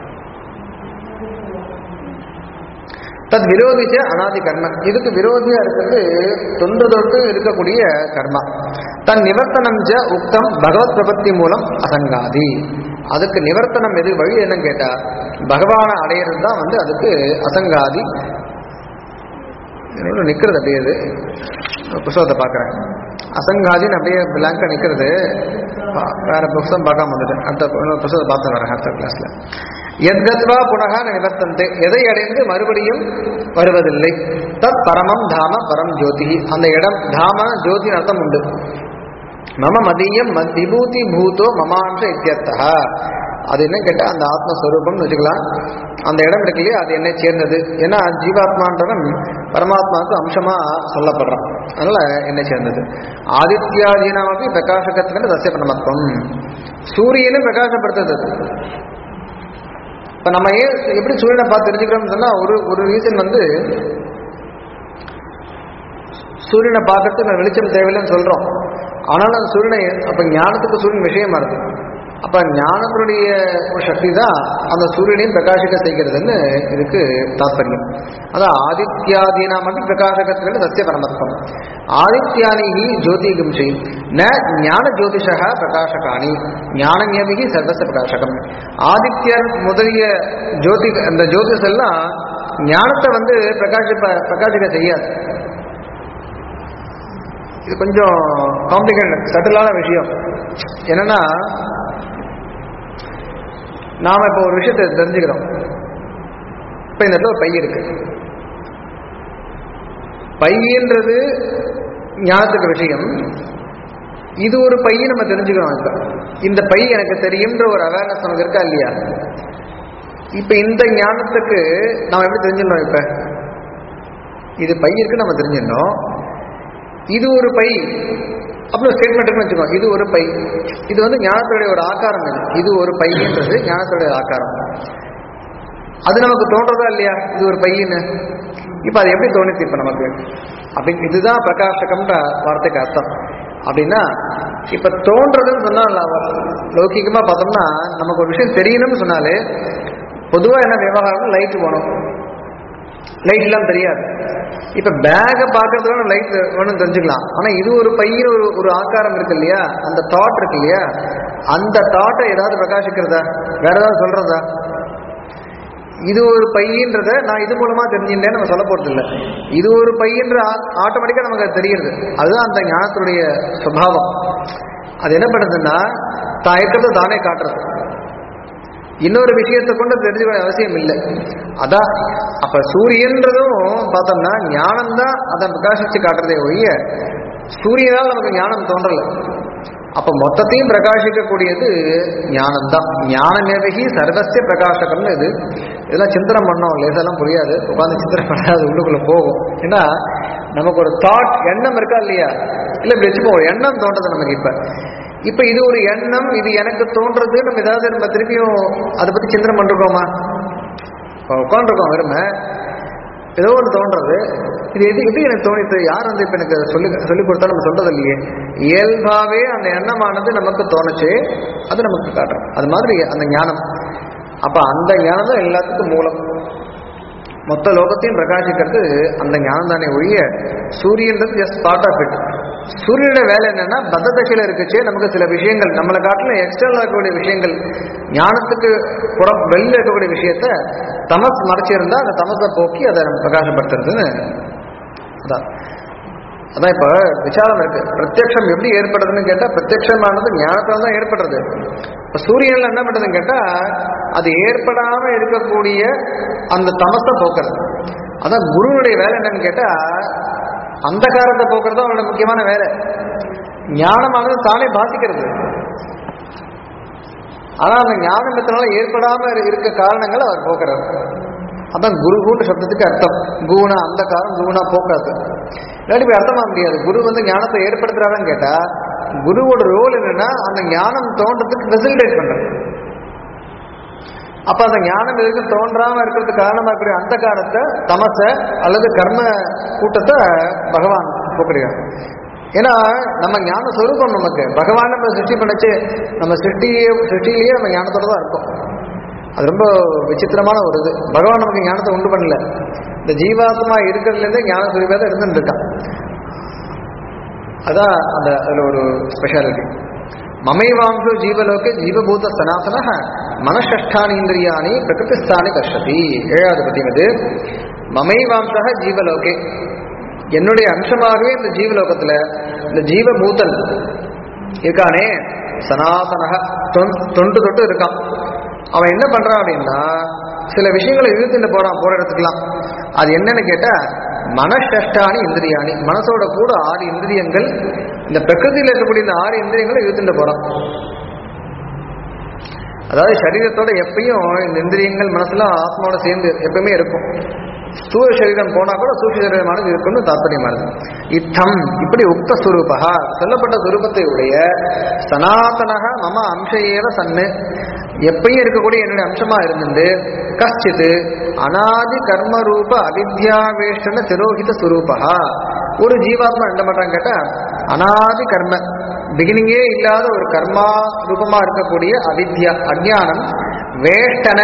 தத் விரோதிச்ச அனாதி கர்ம இதுக்கு விரோதியா இருக்கிறது தொன்று தொட்டு இருக்கக்கூடிய கர்மா தன் நிவர்த்தனம் ஜ உக்தம் பகவத் பிரபத்தி மூலம் அசங்காதி அதுக்கு நிவர்த்தனம் எது வழி என்னன்னு கேட்டா பகவானை அடையிறது தான் வந்து அதுக்கு அசங்காதி என்னோட நிற்கிறது அப்படியே அது புஸ்தகத்தை பார்க்குறேன் அசங்காதின்னு அப்படியே பிளாங்காக நிற்கிறது வேற புஸ்தகம் பார்க்காம வந்துட்டேன் அடுத்த இன்னொரு புஸ்தகத்தை பார்த்து வரேன் அடுத்த கிளாஸில் எத்கத்வா புனகா நிவர்த்தந்தே எதை அடைந்து மறுபடியும் வருவதில்லை தத் பரமம் தாம பரம் ஜோதி அந்த இடம் தாம ஜோதி அர்த்தம் உண்டு மம மதியம் மத் விபூதி பூதோ மமான்ற இத்தியர்த்தா அது என்ன கேட்டால் அந்த ஆத்மஸ்வரூபம்னு வச்சுக்கலாம் அந்த இடம் இருக்கு இல்லையா அது என்னை சேர்ந்தது ஏன்னா ஜீவாத்மான்றவன் பரமாத்மாவுக்கு அம்சமா சொல்லப்படுறான் அதனால என்னை சேர்ந்தது ஆதித்யாதீனாமப்பி பிரகாசகத்துக்கு தசிய பரமத்துவம் சூரியனும் பிரகாசப்படுத்துறது இப்ப நம்ம ஏன் எப்படி சூரியனை பார்த்து தெரிஞ்சுக்கிறோம்னு சொன்னா ஒரு ஒரு ரீசன் வந்து சூரியனை பார்க்கறதுக்கு நான் வெளிச்சம் தேவையில்லைன்னு சொல்றோம் ஆனாலும் அந்த சூரியனை அப்ப ஞானத்துக்கு சூரியன் விஷயமா இருக்கு அப்ப ஞானத்தினுடைய ஒரு சக்தி தான் அந்த சூரியனையும் பிரகாசிக்க செய்கிறதுன்னு இதுக்கு தாத்பரியம் அதான் ஆதித்யாதீனா மட்டும் பிரகாசகத்துக்கு சத்திய பரமத்துவம் ஆதித்யானி ஜோதிகம்சி ந ஞான ஜோதிஷா பிரகாசகாணி ஞானமேவிகி சர்வச பிரகாசகம் ஆதித்யர் முதலிய ஜோதி அந்த ஜோதிஷ் எல்லாம் ஞானத்தை வந்து பிரகாசிப்ப பிரகாசிக்க செய்யாது இது கொஞ்சம் காம்ப்ளிகேட்டட் சட்டிலான விஷயம் என்னன்னா நாம இப்போ ஒரு விஷயத்தை தெரிஞ்சுக்கிறோம் இப்ப இந்த இடத்துல ஒரு பை இருக்கு பையன்றது ஞானத்துக்கு விஷயம் இது ஒரு பையை நம்ம தெரிஞ்சுக்கிறோம் இப்ப இந்த பை எனக்கு தெரியும்ன்ற ஒரு அவேர்னஸ் நமக்கு இருக்கா இல்லையா இப்ப இந்த ஞானத்துக்கு நாம் எப்படி தெரிஞ்சிடணும் இப்ப இது பை இருக்கு நம்ம தெரிஞ்சிடணும் இது ஒரு பை அப்புறம் ஸ்டேட்மெண்ட் இருக்குன்னு வச்சுக்கோ இது ஒரு பை இது வந்து ஞானத்துடைய ஒரு ஆக்காரம் இது இது ஒரு பையன்றது ஞானத்துடைய ஆக்காரம் அது நமக்கு தோன்றதா இல்லையா இது ஒரு பையன்னு இப்ப அது எப்படி தோணுச்சு இப்ப நமக்கு அப்படி இதுதான் பிரகாசகம்ன்ற வார்த்தைக்கு அர்த்தம் அப்படின்னா இப்ப தோன்றதுன்னு சொன்னா லௌகிகமா பார்த்தோம்னா நமக்கு ஒரு விஷயம் தெரியணும்னு சொன்னாலே பொதுவா என்ன விவகாரம் லைட் போகணும் லைட் எல்லாம் தெரியாது இப்ப பேகை பார்க்கறதுக்கான லைட் வேணும் தெரிஞ்சுக்கலாம் ஆனா இது ஒரு பையன் ஒரு ஒரு ஆக்காரம் இருக்கு இல்லையா அந்த தாட் இருக்கு இல்லையா அந்த தாட்டை ஏதாவது பிரகாசிக்கிறதா வேற ஏதாவது சொல்றதா இது ஒரு பையன்றத நான் இது மூலமா தெரிஞ்சுட்டேன்னு நம்ம சொல்ல போறது இல்லை இது ஒரு பையன்ற ஆட்டோமேட்டிக்கா நமக்கு அது தெரியுது அதுதான் அந்த ஞானத்துடைய சுபாவம் அது என்ன பண்ணுதுன்னா தான் இருக்கிறத தானே காட்டுறது இன்னொரு விஷயத்தை கொண்டு தெரிஞ்சுக்க அவசியம் இல்லை அதான் அப்ப சூரியன்றதும் பார்த்தோம்னா ஞானம் தான் அதை பிரகாசிச்சு காட்டுறதே ஒழிய சூரியனால் நமக்கு ஞானம் தோன்றல அப்ப மொத்தத்தையும் பிரகாசிக்கக்கூடியது ஞானம் தான் ஞானமேவகி சர்வசிய பிரகாசகம்னு இது இதெல்லாம் சிந்தனை பண்ணோம் லேசெல்லாம் புரியாது உட்காந்து சிந்தனை பண்ணாது உள்ளுக்குள்ள போகும் ஏன்னா நமக்கு ஒரு தாட் எண்ணம் இருக்கா இல்லையா இல்ல இப்படி வச்சுப்போம் ஒரு எண்ணம் தோன்றது நமக்கு இப்ப இப்ப இது ஒரு எண்ணம் இது எனக்கு தோன்றது நம்ம ஏதாவது நம்ம திருப்பியும் அதை பத்தி சிந்தனை பண்ணிருக்கோமா உட்காந்துருக்கோம் வெறுமை ஏதோ ஒன்று தோன்றது இது எது எப்படி எனக்கு தோணித்து யார் வந்து இப்போ எனக்கு சொல்லி சொல்லி கொடுத்தா நம்ம சொல்றது இல்லையே இயல்பாவே அந்த எண்ணமானது நமக்கு தோணுச்சு அது நமக்கு காட்டுறோம் அது மாதிரி அந்த ஞானம் அப்ப அந்த ஞானம் தான் எல்லாத்துக்கும் மூலம் மொத்த லோகத்தையும் பிரகாசிக்கிறது அந்த ஞானம் தானே ஒழிய சூரியன்றது ஜஸ்ட் பார்ட் ஆஃப் இட் சூரியனோட வேலை என்னன்னா பத்த தசையில இருக்குச்சு நமக்கு சில விஷயங்கள் நம்மளை காட்டில எக்ஸ்டர்னல் இருக்கக்கூடிய விஷயங்கள் ஞானத்துக்கு புறம் வெளியில் இருக்கக்கூடிய விஷயத்த தமஸ் மறைச்சிருந்தா அந்த தமஸை போக்கி அதை நம்ம பிரகாசப்படுத்துறதுன்னு அதான் அதான் இப்ப விசாரம் இருக்கு பிரத்யக்ஷம் எப்படி ஏற்படுறதுன்னு கேட்டா பிரத்யக்ஷமானது ஞானத்தால் தான் ஏற்படுறது இப்ப சூரியன்ல என்ன பண்றதுன்னு கேட்டா அது ஏற்படாம இருக்கக்கூடிய அந்த தமசை போக்குறது அதான் குருவுடைய வேலை என்னன்னு கேட்டா அந்த காரத்தை போக்குறது தான் அவனோட முக்கியமான வேலை ஞானமானது தானே பாதிக்கிறது ஆனா அந்த ஞானம் எத்தனால ஏற்படாம இருக்க காரணங்கள் அவர் போக்குறார் அதான் குருகுன்ற சப்தத்துக்கு அர்த்தம் குணா அந்த காலம் குணா போக்காது இல்லாட்டி போய் அர்த்தமா முடியாது குரு வந்து ஞானத்தை ஏற்படுத்துறாருன்னு கேட்டா குருவோட ரோல் என்னன்னா அந்த ஞானம் தோன்றதுக்கு ஃபெசிலிட்டேட் பண்றது அப்ப அந்த ஞானம் எதுக்கு தோன்றாம இருக்கிறதுக்கு காரணமா இருக்கிற அந்த காலத்தை தமச அல்லது கர்ம கூட்டத்தை பகவான் போக்குறார் ஏன்னா நம்ம ஞான சொரூபம் நமக்கு பகவான் நம்ம சிருஷ்டி பண்ணச்சு நம்ம சிருஷ்டியே சிருஷ்டிலேயே நம்ம ஞானத்தோட தான் இருக்கும் அது ரொம்ப விசித்திரமான ஒரு இது பகவான் நமக்கு ஞானத்தை உண்டு பண்ணல இந்த ஜீவாத்மா இருக்கிறதுலேருந்தே ஞான சுரூபா தான் இருந்துட்டு இருக்கான் அதான் அந்த அதில் ஒரு ஸ்பெஷாலிட்டி மமைவாம்சோ ஜீவலோகே ஜீவபூத சனாதன மனஷ்டானி இந்திரியாணி பிரகிருதிஸ்தானி கஷ்டதி ஏழாவது பத்தியம் இது மமைவாம்சக ஜீவலோகே என்னுடைய அம்சமாகவே இந்த ஜீவலோகத்துல இந்த ஜீவபூதன் இருக்கானே சனாதனக தொன்- தொன்று தொட்டு இருக்கான் அவன் என்ன பண்றான் அப்படின்னா சில விஷயங்களை இழுத்துட்டு போறான் போற இடத்துக்குலாம் அது என்னன்னு கேட்டா மனஷ்டானி இந்திரியாணி மனசோட கூட ஆறு இந்திரியங்கள் இந்த பிரகிருதியில் இருக்கக்கூடிய இந்த ஆறு இந்திரியங்களை இழுத்துட்டு போறான் அதாவது சரீரத்தோட எப்பயும் இந்த இந்திரியங்கள் மனசுலாம் ஆத்மாவோட சேர்ந்து எப்பவுமே இருக்கும் ஸ்தூல சரீரம் போனா கூட சூக்ஷ சரீரமானது இருக்குன்னு தாத்பரியமானது இத்தம் இப்படி உக்த சுரூபா சொல்லப்பட்ட சுரூபத்தை உடைய சனாதனக மம அம்சையேவ சன்னு எப்பயும் இருக்கக்கூடிய என்னுடைய அம்சமா இருந்துட்டு கஷ்டித்து அனாதி கர்ம ரூப அவித்யாவேஷன திரோகித சுரூபா ஒரு ஜீவாத்மா என்ன பண்றாங்க கேட்டா அனாதி கர்ம பிகினிங்கே இல்லாத ஒரு கர்மா ரூபமா இருக்கக்கூடிய அவித்யா அஜ்ஞானம் வேஷ்டன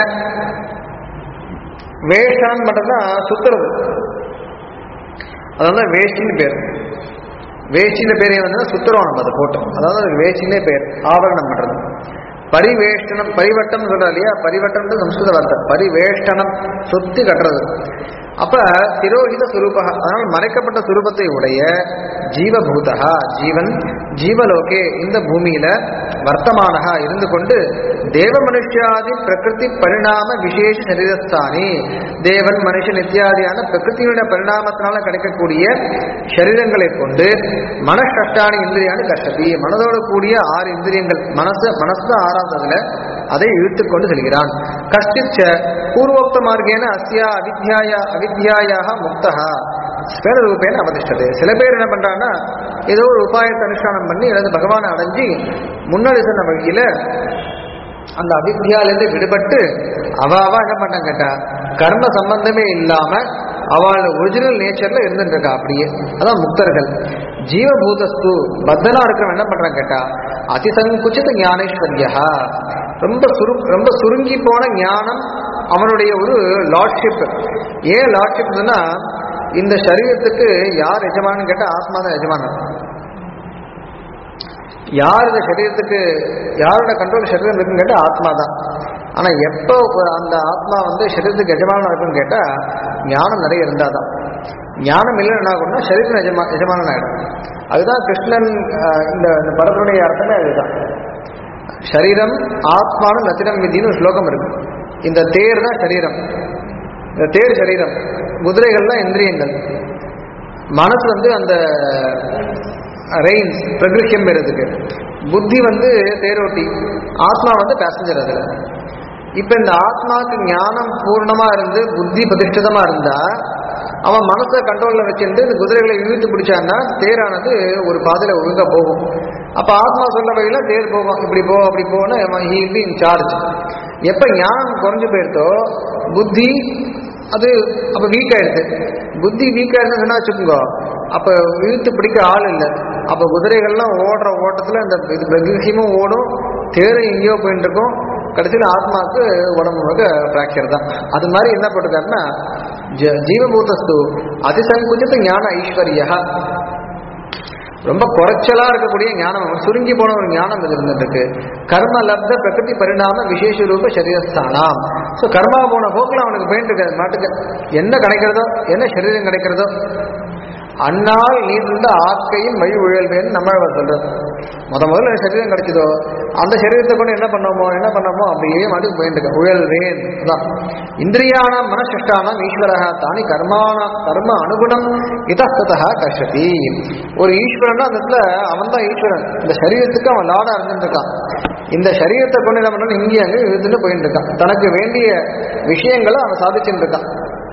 வேஷ்டான் மட்டும்னா சுத்துறது அதாவது வேஷ்டின்னு பேர் வேஷ்டின்னு பேரே வந்து சுத்துறோம் நம்ம அதை போட்டு அதாவது அதுக்கு வேஷ்டின்னே பேர் ஆவரணம் பண்றது பரிவேஷ்டனம் பரிவட்டம் சொல்றா இல்லையா பரிவட்டம்ன்றது சம்ஸ்கிருத வார்த்தை பரிவேஷ்டனம் சுத்தி கட்டுறது அப்ப திரோகித சுரூபா அதனால் மறைக்கப்பட்ட சுரூபத்தை உடைய ஜீவபூதா ஜீவன் ஜீவலோகே இந்த பூமியில வர்த்தமானகா இருந்து கொண்டு தேவ மனுஷாதி பிரகிருதி பரிணாம விசேஷ சரீரஸ்தானி தேவன் மனுஷன் இத்தியாதியான பிரகிருத்தினுடைய பரிணாமத்தினால கிடைக்கக்கூடிய சரீரங்களை கொண்டு மனக்கஷ்டானி இந்திரியானி கஷ்டதி மனதோடு கூடிய ஆறு இந்திரியங்கள் மனசு மனசு தான் ஆறாவதுல அதை இழுத்துக் கொண்டு செல்கிறான் கஷ்டிச்ச பூர்வோக்த மார்க்கேன அஸ்யா அவித்யாய அவித்யாயாக முக்தா ஸ்வேரூபேன அவதிஷ்டது சில பேர் என்ன பண்றாங்கன்னா ஏதோ ஒரு உபாயத்தை அனுஷ்டானம் பண்ணி அல்லது பகவானை அடைஞ்சு முன்னாடி சொன்ன வழியில அந்த அவித்யாலேருந்து விடுபட்டு அவ அவ என்ன பண்ணாங்க கேட்டா கர்ம சம்பந்தமே இல்லாம அவளோட ஒரிஜினல் நேச்சர்ல இருந்துட்டு இருக்கா அப்படியே அதான் முக்தர்கள் ஜீவபூதஸ்து பத்தனா இருக்கிறவன் என்ன பண்றான் கேட்டா அதிசங்குச்சித ஞானேஸ்வர்யா ரொம்ப சுரு ரொம்ப சுருங்கி போன ஞானம் அவனுடைய ஒரு லார்ட்ஷிப் ஏன் லார்ட்ஷிப்னா இந்த சரீரத்துக்கு யார் எஜமானு கேட்டா ஆத்மா தான் எஜமானன் யார் இந்த சரீரத்துக்கு யாரோட கண்ட்ரோல் சரீரம் இருக்குன்னு கேட்டால் ஆத்மா தான் ஆனால் எப்போ அந்த ஆத்மா வந்து சரீரத்துக்கு எஜமானம் இருக்குன்னு கேட்டால் ஞானம் நிறைய இருந்தால் தான் ஞானம் இல்லைன்னு என்ன ஆகும்னா சரீரம் எஜமா எஜமானன் ஆகிடும் அதுதான் கிருஷ்ணன் அஹ், இந்த இந்த படத்துடைய அர்த்தமே அதுதான் சரீரம் ஆத்மானு நத்திரம் விதின்னு ஒரு ஸ்லோகம் இருக்கு இந்த தேர் தான் சரீரம் இந்த தேர் சரீரம் குதிரைகள் தான் இந்திரியங்கள் மனசு வந்து அந்த ரெயின்ஸ் பிரகிருஷ்யம் பெறதுக்கு புத்தி வந்து தேரோட்டி ஆத்மா வந்து பேசஞ்சர் அதுல இப்ப இந்த ஆத்மாவுக்கு ஞானம் பூர்ணமா இருந்து புத்தி பிரதிஷ்டிதமா இருந்தா அவன் மனசை கண்ட்ரோல்ல வச்சுட்டு இந்த குதிரைகளை இழுத்து பிடிச்சான்னா தேரானது ஒரு பாதையில ஒழுங்கா போகும் அப்ப ஆத்மா சொல்ற வழியில தேர் போகும் இப்படி போ அப்படி போன்னு ஹீ பி இன் சார்ஜ் எப்ப ஞானம் குறைஞ்சு போயிருத்தோ புத்தி அது அப்ப வீக் ஆயிடுது புத்தி வீக் ஆயிடுதுன்னு வச்சுக்கோங்க அப்ப இழுத்து பிடிக்க ஆள் இல்லை அப்ப குதிரைகள்லாம் ஓடுற ஓட்டத்துல அந்த இது பிரகிருஷியமும் ஓடும் தேரும் எங்கேயோ போயிட்டு இருக்கும் கடைசியில் ஆத்மாவுக்கு உடம்பு முழுக்க ஃப்ராக்சர் தான் அது மாதிரி என்ன போட்டிருக்காருன்னா ஜ- ஜீவபூதஸ்து அதிசங்குச்சித்த ஞான ஐஸ்வர்யா ரொம்ப குறைச்சலா இருக்கக்கூடிய ஞானம் சுருங்கி போன ஒரு ஞானம் இது இருந்துட்டு இருக்கு கர்ம லப்த பிரகிருதி பரிணாம விசேஷ ரூப சரீரஸ்தானம் ஸோ கர்மா போன போக்கில் அவனுக்கு போயிட்டு இருக்காது மாட்டுக்கு என்ன கிடைக்கிறதோ என்ன சரீரம் கிடைக்கிறதோ அந்நாள் நீர்ந்த ஆக்கையும் வழி உழல்வேன்னு நம்மளவர் சொல்றது முத முதல்ல சரீரம் கிடைச்சதோ அந்த சரீரத்தை கொண்டு என்ன பண்ணோமோ என்ன பண்ணோமோ அப்படியே மாட்டுக்கு போயிட்டு இருக்க உழல்வேன் தான் இந்திரியான மனசிஷ்டானம் ஈஸ்வரா தானி கர்மான கர்ம அனுகுணம் இதஸ்ததா கஷதி ஒரு ஈஸ்வரன் அந்த இடத்துல அவன் தான் ஈஸ்வரன் இந்த சரீரத்துக்கு அவன் லாடா இருந்துருக்கான் இந்த சரீரத்தை கொண்டு என்ன பண்ணணும் இங்கே அங்கே இழுத்துட்டு போயிட்டு இருக்கான் தனக்கு வேண்டிய விஷயங்களை அவன் சாதிச்சுட்டு இருக்கான்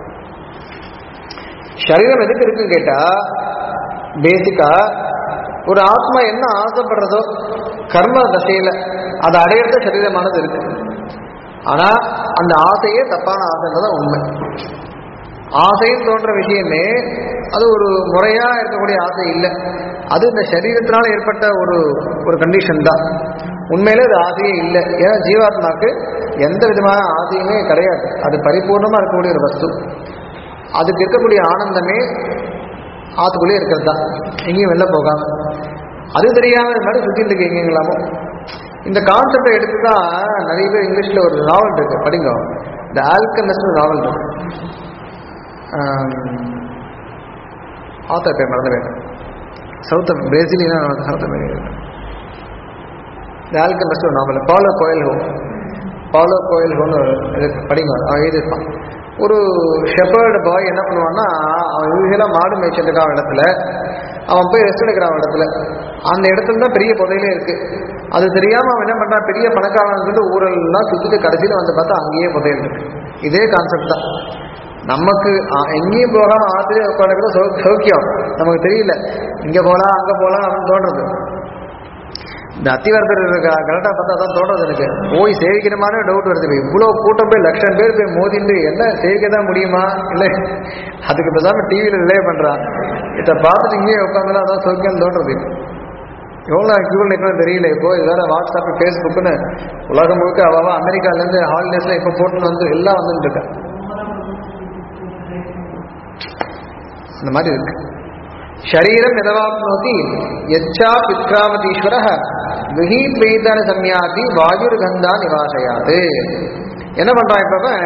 சரீரம் எதுக்கு இருக்குன்னு கேட்டா பேசிக்கா ஒரு ஆத்மா என்ன ஆசைப்படுறதோ கர்ம தசையில அதை அடையிறது சரீரமானது இருக்கு ஆனா அந்த ஆசையே தப்பான ஆசைன்றதான் உண்மை ஆசைன்னு தோன்ற விஷயமே அது ஒரு முறையா இருக்கக்கூடிய ஆசை இல்லை அது இந்த சரீரத்தினால ஏற்பட்ட ஒரு ஒரு கண்டிஷன் தான் உண்மையிலே அது ஆசையே இல்லை ஏன்னா ஜீவாத்மாக்கு எந்த விதமான ஆசையுமே கிடையாது அது பரிபூர்ணமா இருக்கக்கூடிய ஒரு வஸ்து அதுக்கு இருக்கக்கூடிய ஆனந்தமே ஆத்துக்குள்ளே இருக்கிறது தான் எங்கேயும் வெளில போகாம அது தெரியாம இது மாதிரி சுத்திட்டு இருக்கு எங்கெங்களாமோ இந்த கான்செப்டை எடுத்து தான் நிறைய பேர் இங்கிலீஷ்ல ஒரு நாவல் இருக்கு படிங்க த ஆல்கமிஸ்ட் நாவல் இருக்கு ஆத்தர் பேர் மறந்து போயிட்டேன் சவுத் பிரேசிலியனா சவுத் அமெரிக்கா இந்த ஆல்கமிஸ்ட் ஒரு நாவல் பாலோ கோயில் ஹோ பாலோ கோயில் ஹோன்னு இதுக்கு படிங்க அவன் எழுதியிருப்பான் ஒரு ஷெப்பர்டு பாய் என்ன பண்ணுவான்னா அவன் யூஸ்வலாக மாடு மேய்ச்சிருக்கான் இடத்துல அவன் போய் ரெஸ்ட் எடுக்கிறான் அவன் இடத்துல அந்த இடத்துல தான் பெரிய புதையிலே இருக்கு அது தெரியாம அவன் என்ன பண்றான் பெரிய பணக்காரன் சொல்லிட்டு ஊரெல்லாம் சுத்திட்டு கடைசியில வந்து பார்த்தா அங்கேயே புதையல் இருக்கு இதே கான்செப்ட் தான் நமக்கு ஆ, எங்கேயும் போகலாம் ஆத்திரே உட்காந்துக்கிற சௌ சௌக்கியம் நமக்கு தெரியல இங்க போகலாம் அங்க போகலாம் அப்படின்னு தோன்றது இந்த அத்திவரதர் இருக்க கரெக்டாக பார்த்தா தான் தோன்றது எனக்கு போய் சேவிக்கணுமான டவுட் வருது இவ்வளோ கூட்டம் போய் லட்சம் பேர் போய் மோதிட்டு என்ன சேவிக்க தான் முடியுமா இல்லை அதுக்கு பேசாம டிவியில் ரிலே பண்ணுறான் இதை பார்த்துட்டு இங்கேயே உட்காந்துலாம் அதான் சௌக்கியம் தோன்றது எவ்வளோ கியூவில் நிற்கணும் தெரியல இப்போ இதால வாட்ஸ்அப் ஃபேஸ்புக்குன்னு உலகம் முழுக்க அவ்வளோ அமெரிக்காலேருந்து ஹாலிடேஸில் இப்போ போட்டுன்னு வந்து எல்லாம் வந்துட்டு இருக்கேன் அந்த மாதிரி இருக்கு ஷரீரம் எதவாப்னோதி எச்சா பித்ராமதீஸ்வர விஹீத் வேதான சம்யாதி வாயுர் கந்தா நிவாசையாது என்ன பண்றான் இப்ப அவன்?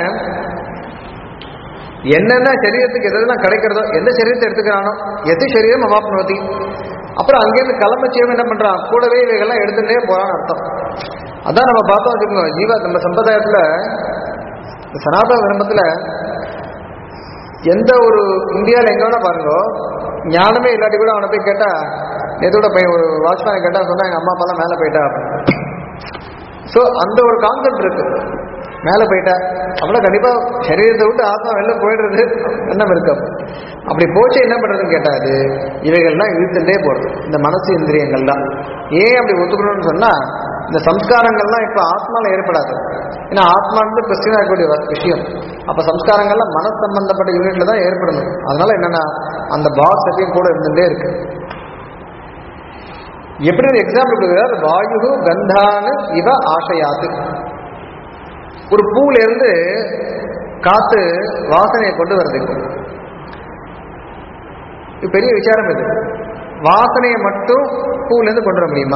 என்னென்ன சரீரத்துக்கு எதெல்லாம் கிடைக்கிறதோ எந்த சரீரத்தை எடுத்துக்கிறானோ எது சரீரம் அவாப்னோதி அப்புறம் அங்கேருந்து கிளம்பச்சியவன் என்ன பண்றான் கூடவே இவைகள்லாம் எடுத்துட்டே போறான்னு அர்த்தம் அதான் நம்ம பார்த்தோம் வச்சுக்கோங்க ஜீவா நம்ம சம்பிரதாயத்துல இந்த சனாதன தர்மத்துல எந்த ஒரு இந்தியாவில் எங்க வேணா பாருங்க ஞானமே இல்லாட்டி கூட அவனை போய் கேட்டா நேத்தோட பையன் ஒரு வாட்ச்மேனை கேட்டா சொன்னா எங்க அம்மா அப்பாலாம் மேலே போயிட்டா ஸோ அந்த ஒரு கான்செப்ட் இருக்கு மேலே போயிட்டா அப்படின்னா கண்டிப்பா சரீரத்தை விட்டு ஆத்மா வெளில போயிடுறது எண்ணம் இருக்கு அப்போ. அப்படி போச்சு என்ன பண்றதுன்னு கேட்டா அது இவைகள்லாம் இழுத்துட்டே போறது இந்த மனசு இந்திரியங்கள் தான் ஏன் அப்படி ஒத்துக்கணும்னு சொன்னா இந்த சம்ஸ்காரங்கள்லாம் இப்ப ஆத்மால ஏற்படாது ஏன்னா ஆத்மான்னு பிரச்சனை இருக்கக்கூடிய வ- விஷயம் அப்ப சம்ஸ்காரங்கள்லாம் மன சம்பந்தப்பட்ட யூனிட்ல தான் ஏற்படணும் அதனால என்னன்னா அந்த பாக்ஸ் எப்பயும் கூட இருந்துட்டே இருக்கு எப்படி ஒரு எக்ஸாம்பிள் கொடுக்குறார் வாயு கந்தானு இவ ஆசையாத்து ஒரு பூல இருந்து காத்து வாசனையை கொண்டு வருது இப்போ இது பெரிய விசாரம் இது வாசனையை மட்டும் பூல இருந்து கொண்டு வர முடியுமா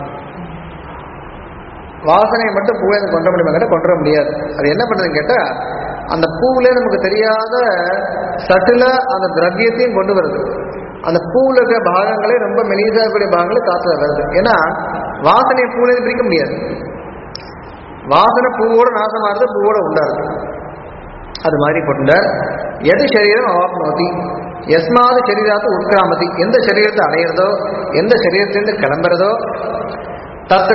வாசனையை மட்டும் பூல இருந்து கொண்டு வர முடியுமா கேட்டா கொண்டு வர முடியாது அது என்ன பண்றதுன்னு கேட்டா அந்த பூவிலே நமக்கு தெரியாத சட்டில அந்த திரவியத்தையும் கொண்டு வருது அந்த பூவில் இருக்கிற பாகங்களே ரொம்ப மெலிதா இருக்கக்கூடிய பாகங்களே காத்துல வருது ஏன்னா வாசனையை பூல இருந்து பிரிக்க முடியாது வாசனை பூவோட நாசமாகிறது பூவோட உண்டாருது அது மாதிரி கொண்ட எது சரீரம் அவாப்னோதி எஸ்மாது சரீராத்து உட்கிராமதி எந்த சரீரத்தை அடையிறதோ எந்த சரீரத்திலிருந்து கிளம்புறதோ தத்ர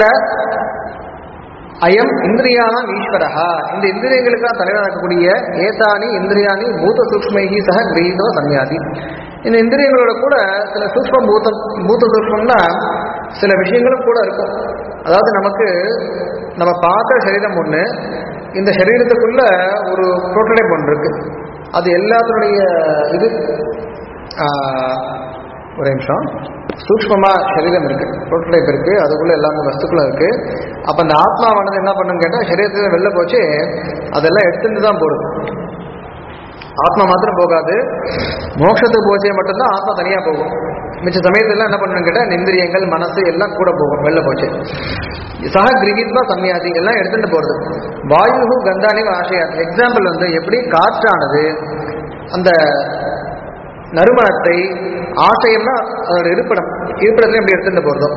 அயம் இந்திரியானாம் ஈஸ்வரஹா இந்த இந்திரியங்களுக்காக தலைவராக இருக்கக்கூடிய ஏதானி இந்திரியானி பூத சூக்ஷ்மைகி சக கிரீதோ சன்னியாதி இந்த இந்திரியங்களோட கூட சில சூக்ஷ்ம பூதம் பூத சூக்ஷ்மம்னா சில விஷயங்களும் கூட இருக்கும் அதாவது நமக்கு நம்ம பார்த்த சரீரம் ஒன்று இந்த சரீரத்துக்குள்ள ஒரு புரோட்டோடைப் ஒன்று இருக்கு அது எல்லாத்தினுடைய இது ஆஹ், ஒரு நிமிஷம் சூக்ஷ்மமா சரீரம் இருக்கு புரோட்டோடைப் இருக்கு அதுக்குள்ள எல்லாமே வஸ்துக்களும் இருக்கு அப்ப அந்த ஆத்மாவானது என்ன பண்ணுன்னு கேட்டா சரீரத்துல வெளில போச்சு அதெல்லாம் எடுத்துட்டு தான் போடுது ஆத்மா மாத்திரம் போகாது மோட்சத்துக்கு போச்சே மட்டும்தான் ஆத்மா தனியா போகும் மிச்ச சமயத்துல என்ன பண்ணணும் கேட்டா இந்த இந்திரியங்கள் மனசு எல்லாம் கூட போகும் வெளில போச்சு சக கிரகித்மா சம்யாதி எல்லாம் எடுத்துட்டு போறது வாயு கந்தானி ஆசையா எக்ஸாம்பிள் வந்து எப்படி காற்றானது அந்த நறுமணத்தை ஆசையம்னா அதோட இருப்பிடம் இருப்பிடத்துல எப்படி எடுத்துட்டு போறதோ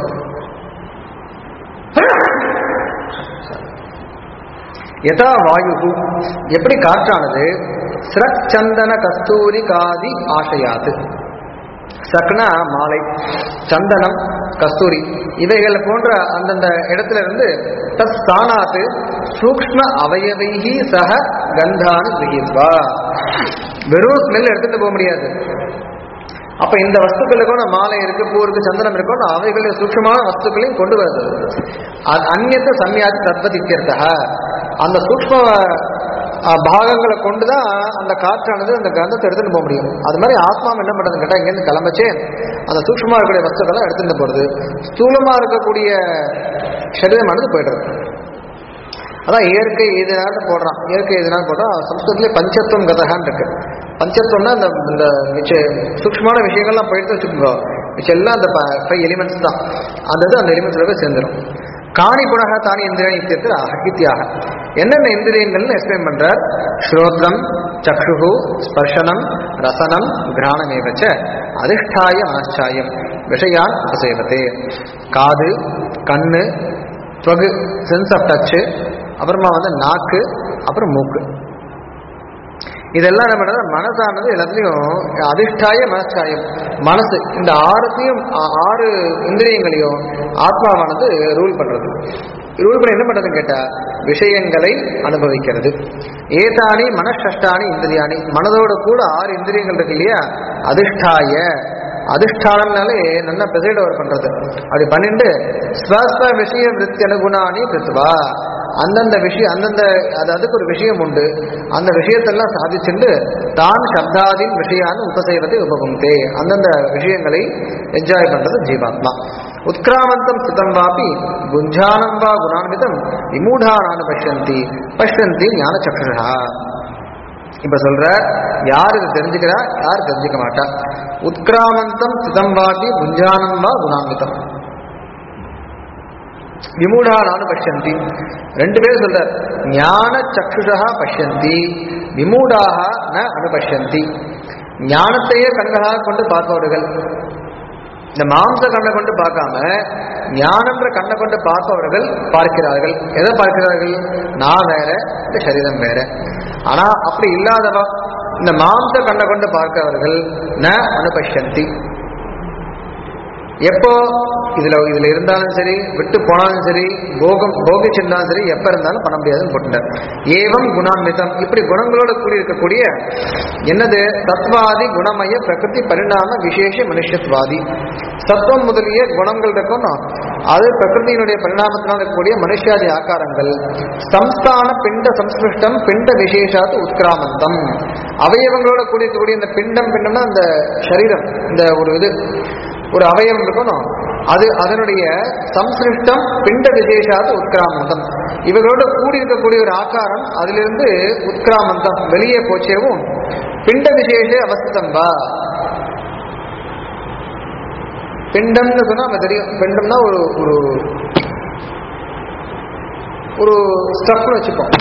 யதா வாயு எப்படி காற்றானது சிரச்சந்தன கஸ்தூரி காதி ஆசையாது சக்னா மாலை சந்தனம் கஸ்தூரி இவைகள் போன்ற அந்தந்த இடத்துல இருந்து தத் ஸ்தானாத்து சூக்ஷ்ம அவயவைகி சக கந்தானு கிரகித்வா வெறும் ஸ்மெல் எடுத்துட்டு போக முடியாது அப்ப இந்த வஸ்துக்களுக்கும் மாலை இருக்கு பூ இருக்கு சந்தனம் இருக்கும் அவைகளுடைய சூக்ஷ்மமான வஸ்துக்களையும் கொண்டு வருது அது அந்நியத்த சம்யாதி தத்வத் இத்தியர்த்தக அந்த சூக்ஷ்ம அஹ், பாகங்களை கொண்டு தான் அந்த காற்றானது அந்த கந்தத்தை எடுத்துட்டு போக முடியும் அது மாதிரி ஆத்மா என்ன பண்றதுன்னு கேட்டா இங்கேருந்து கிளம்பச்சே அந்த சூக்ஷ்மமா இருக்கக்கூடிய வஸ்துக்களை எடுத்துட்டு போறது ஸ்தூலமா இருக்கக்கூடிய சரீரமானது போயிடுறது அதான் இயற்கை எதிராக போடுறான் இயற்கை எதிராக போடுறான் சம்ஸ்கிருதத்திலே பஞ்சத்துவம் கதகான்னு இருக்கு பஞ்சத்துவம்னா இந்த இந்த மிச்ச சூக்ஷ்மமான விஷயங்கள்லாம் போயிட்டு வச்சுக்கோ மிச்சம் எல்லாம் அந்த ஃபைவ் எலிமெண்ட்ஸ் தான் அந்த இது அந்த எலிமெண்ட்ஸில் போய் சேர்ந்துடும் காணி குணக தானி இந்திரியம் இத்தியத்தில் இத்தியாக என்னென்ன இந்திரியங்கள்னு எக்ஸ்பிளைன் பண்றார் ஸ்ரோத்ரம் சக்ஷு ஸ்பர்ஷனம் ரசனம் கிராணமேவச்ச அதிஷ்டாய மனச்சாயம் விஷயான் உபசேவத்தே காது கண்ணு தொகு சென்ஸ் ஆஃப் டச்சு அப்புறமா வந்து நாக்கு அப்புறம் மூக்கு இதெல்லாம் என்ன பண்ணுறது மனசானது எல்லாத்துலேயும் அதிஷ்டாய மனச்சாயம் மனசு இந்த ஆறுத்தையும் ஆ- ஆறு இந்திரியங்களையும் ஆத்மாவானது ரூல் பண்றது ரூல் பண்ணி என்ன பண்றதுன்னு கேட்டா விஷயங்களை அனுபவிக்கிறது ஏதானி மனஷ்டானி இந்திரியாணி மனதோட கூட ஆறு இந்திரியங்கள் இருக்கு இல்லையா அதிஷ்டாய அதிஷ்டானம்னாலே நல்லா பெசைட் ஓவர் பண்றது அப்படி பண்ணிட்டு ஸ்வஸ்வ விஷய விருத்தி அனுகுணானி பிருத்துவா அந்தந்த விஷயம் அந்தந்த அது அதுக்கு ஒரு விஷயம் உண்டு அந்த விஷயத்தெல்லாம் சாதிச்சுண்டு தான் சப்தாதின் விஷயான்னு உபசெய்வதை உபகுந்தே அந்தந்த விஷயங்களை என்ஜாய் பண்றது ஜீவாத்மா உத்கிராமந்தம் ஸ்திதம் வாபி குஞ்சானம் வா குணான்விதம் விமூடானானு பஷ்யந்தி பஷ்யந்தி ஞான சக்ஷுஷா இப்ப சொல்ற யார் இதை தெரிஞ்சுக்கிறா யார் தெரிஞ்சுக்க மாட்டா உத்கிராமந்தம் ஸ்திதம் வாபி குஞ்சானம் வா குணான்விதம் விமூடானானு பஷ்யந்தி ரெண்டு பேரும் சொல்றார் ஞான சக்ஷுஷா பஷ்யந்தி விமூடாக ந அனுபஷ்யந்தி ஞானத்தையே கண்களாக கொண்டு பார்ப்பவர்கள் இந்த மாம்ச கண்ணை கொண்டு பார்க்காம ஞானன்ற கண்ணை கொண்டு பார்ப்பவர்கள் பார்க்கிறார்கள் எதை பார்க்கிறார்கள் நான் வேற இந்த சரீரம் வேற ஆனா அப்படி இல்லாதவா இந்த மாம்ச கண்ணை கொண்டு பார்க்கிறவர்கள் ந அனுபஷ்யந்தி எப்போ இதுல இதுல இருந்தாலும் சரி விட்டு போனாலும் சரி போகம் போகிச்சிருந்தாலும் சரி எப்ப இருந்தாலும் பண்ண முடியாதுன்னு போட்டுட்டார் ஏவம் குணான்விதம் இப்படி குணங்களோட கூடி இருக்கக்கூடிய என்னது சத்வாதி குணமய பிரகிருதி பரிணாம விசேஷ மனுஷத்வாதி சத்துவம் முதலிய குணங்கள் இருக்கணும் அது பிரகிருதியினுடைய பரிணாமத்தினால் இருக்கக்கூடிய மனுஷாதி ஆகாரங்கள் சம்ஸ்தான பிண்ட சம்ஸ்பிருஷ்டம் பிண்ட விசேஷாத்து உத்கிராமந்தம் அவயவங்களோட கூடி இருக்கக்கூடிய இந்த பிண்டம் பிண்டம்னா அந்த சரீரம் இந்த ஒரு இது ஒரு அவயவம் இருக்கணும் அது அதனுடைய சம்சிருஷ்டம் பிண்ட விசேஷாது உத்கிராமந்தம் இவர்களோட கூடி இருக்கக்கூடிய ஒரு ஆகாரம் அதிலிருந்து உத்கிராமந்தம் வெளியே போச்சேவும் பிண்ட விசேஷ அவஸ்தம் வா பிண்டம்னு சொன்னா நம்ம தெரியும் பிண்டம்னா ஒரு ஒரு ஒரு ஸ்டப்னு வச்சுப்போம்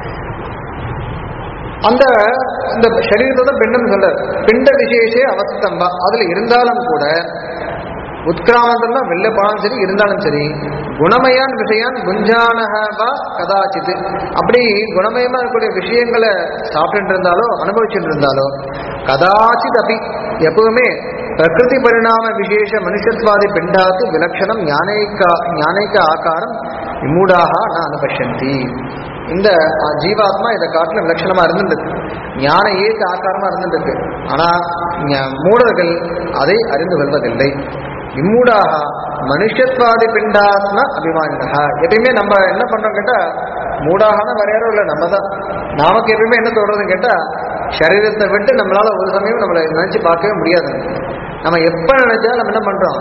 அந்த இந்த சரீரத்தோட பிண்டம் சொல்றார் பிண்ட விசேஷ அவஸ்தம்பா அதுல இருந்தாலும் கூட உத்கிராமந்தம் தான் வெளில போனாலும் சரி இருந்தாலும் சரி குணமயான் விஷயான் குஞ்சானகவா கதாச்சித்து அப்படி குணமயமா இருக்கக்கூடிய விஷயங்களை சாப்பிட்டு இருந்தாலோ அனுபவிச்சுட்டு இருந்தாலோ கதாச்சித் அபி எப்பவுமே பிரகிருதி பரிணாம விசேஷ மனுஷத்வாதி பிண்டாத்து விலட்சணம் ஞானைக்க ஞானைக்க ஆகாரம் விமூடாக நான் அனுபஷந்தி இந்த அஹ், ஜீவாத்மா இதை காட்டிலும் விலட்சணமா இருந்துருக்கு ஞான ஏத்த ஆகாரமா இருந்துருக்கு ஆனா ஞ- மூடர்கள் அதை அறிந்து கொள்வதில்லை இம்மூடாக மனுஷத்வாதி பிண்டாத்ம அபிமானினக எப்பயுமே நம்ம என்ன பண்றோம் கேட்டா மூடாகனா வேற யாரும் இல்லை நம்ம தான் நமக்கு எப்பயுமே என்ன தோணுறதுன்னு கேட்டா சரீரத்தை விட்டு நம்மளால ஒரு சமயம் நம்மளை நினைச்சு பார்க்கவே முடியாது நம்ம எப்ப நினைச்சாலும் நம்ம என்ன பண்றோம்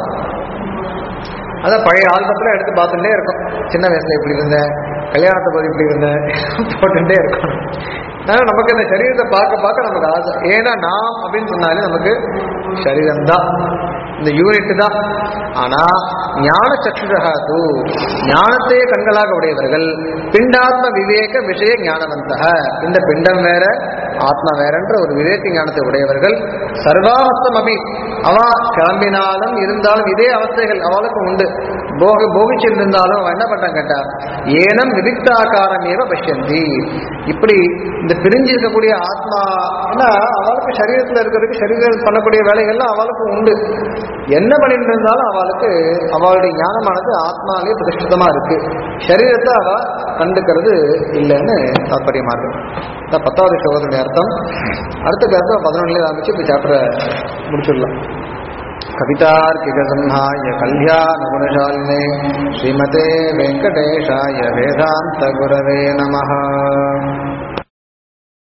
அதான் பழைய ஆல்பத்தில் எடுத்து பார்த்துட்டே இருக்கும் சின்ன வயசுல இப்படி இருந்தேன் கல்யாணத்தை போது இப்படி இருந்தேன் போட்டுட்டே இருக்கும் அதனால நமக்கு இந்த சரீரத்தை பார்க்க பார்க்க நமக்கு ஆசை ஏன்னா நாம் அப்படின்னு சொன்னாலே நமக்கு சரீரம் தான் இந்த யூனிட் தான் ஆனா ஞான சக்ஷுரகா தூ ஞானத்தையே கண்களாக உடையவர்கள் பிண்டாத்ம விவேக விஷய ஞானவந்தக இந்த பிண்டம் வேற ஆத்மா வேறன்ற ஒரு விவேக ஞானத்தை உடையவர்கள் சர்வாவஸ்தம் அபி அவ கிளம்பினாலும் இருந்தாலும் இதே அவஸ்தைகள் அவளுக்கு உண்டு போக போகிச்சிருந்தாலும் அவன் என்ன பண்றான் கேட்டா ஏனம் விவிக்தாகாரம் ஏவ பஷ்யந்தி இப்படி இந்த பிரிஞ்சு இருக்கக்கூடிய ஆத்மா ஏன்னா அவளுக்கு சரீரத்தில் இருக்கிறதுக்கு சரீரம் பண்ணக்கூடிய வேலைகள்லாம் அவளுக்கு உண்டு என்ன பண்ணிட்டு இருந்தாலும் அவளுக்கு அவளுடைய ஞானமானது ஆத்மாவிலே பிரதிஷ்டிதமா இருக்கு சரீரத்தை அவ கண்டுக்கிறது இல்லைன்னு தாற்பயமா இருக்கு இதான் பத்தாவது சகோதரனுடைய அர்த்தம் அடுத்த பேர்த்த பதினொன்னுலேயே ஆரம்பிச்சு இப்போ சாப்டரை முடிச்சிடலாம் कवितार्किकसंहाय कल्याणगुणशालिने श्रीमते वेङ्कटेशाय वेदान्तगुरवे नमः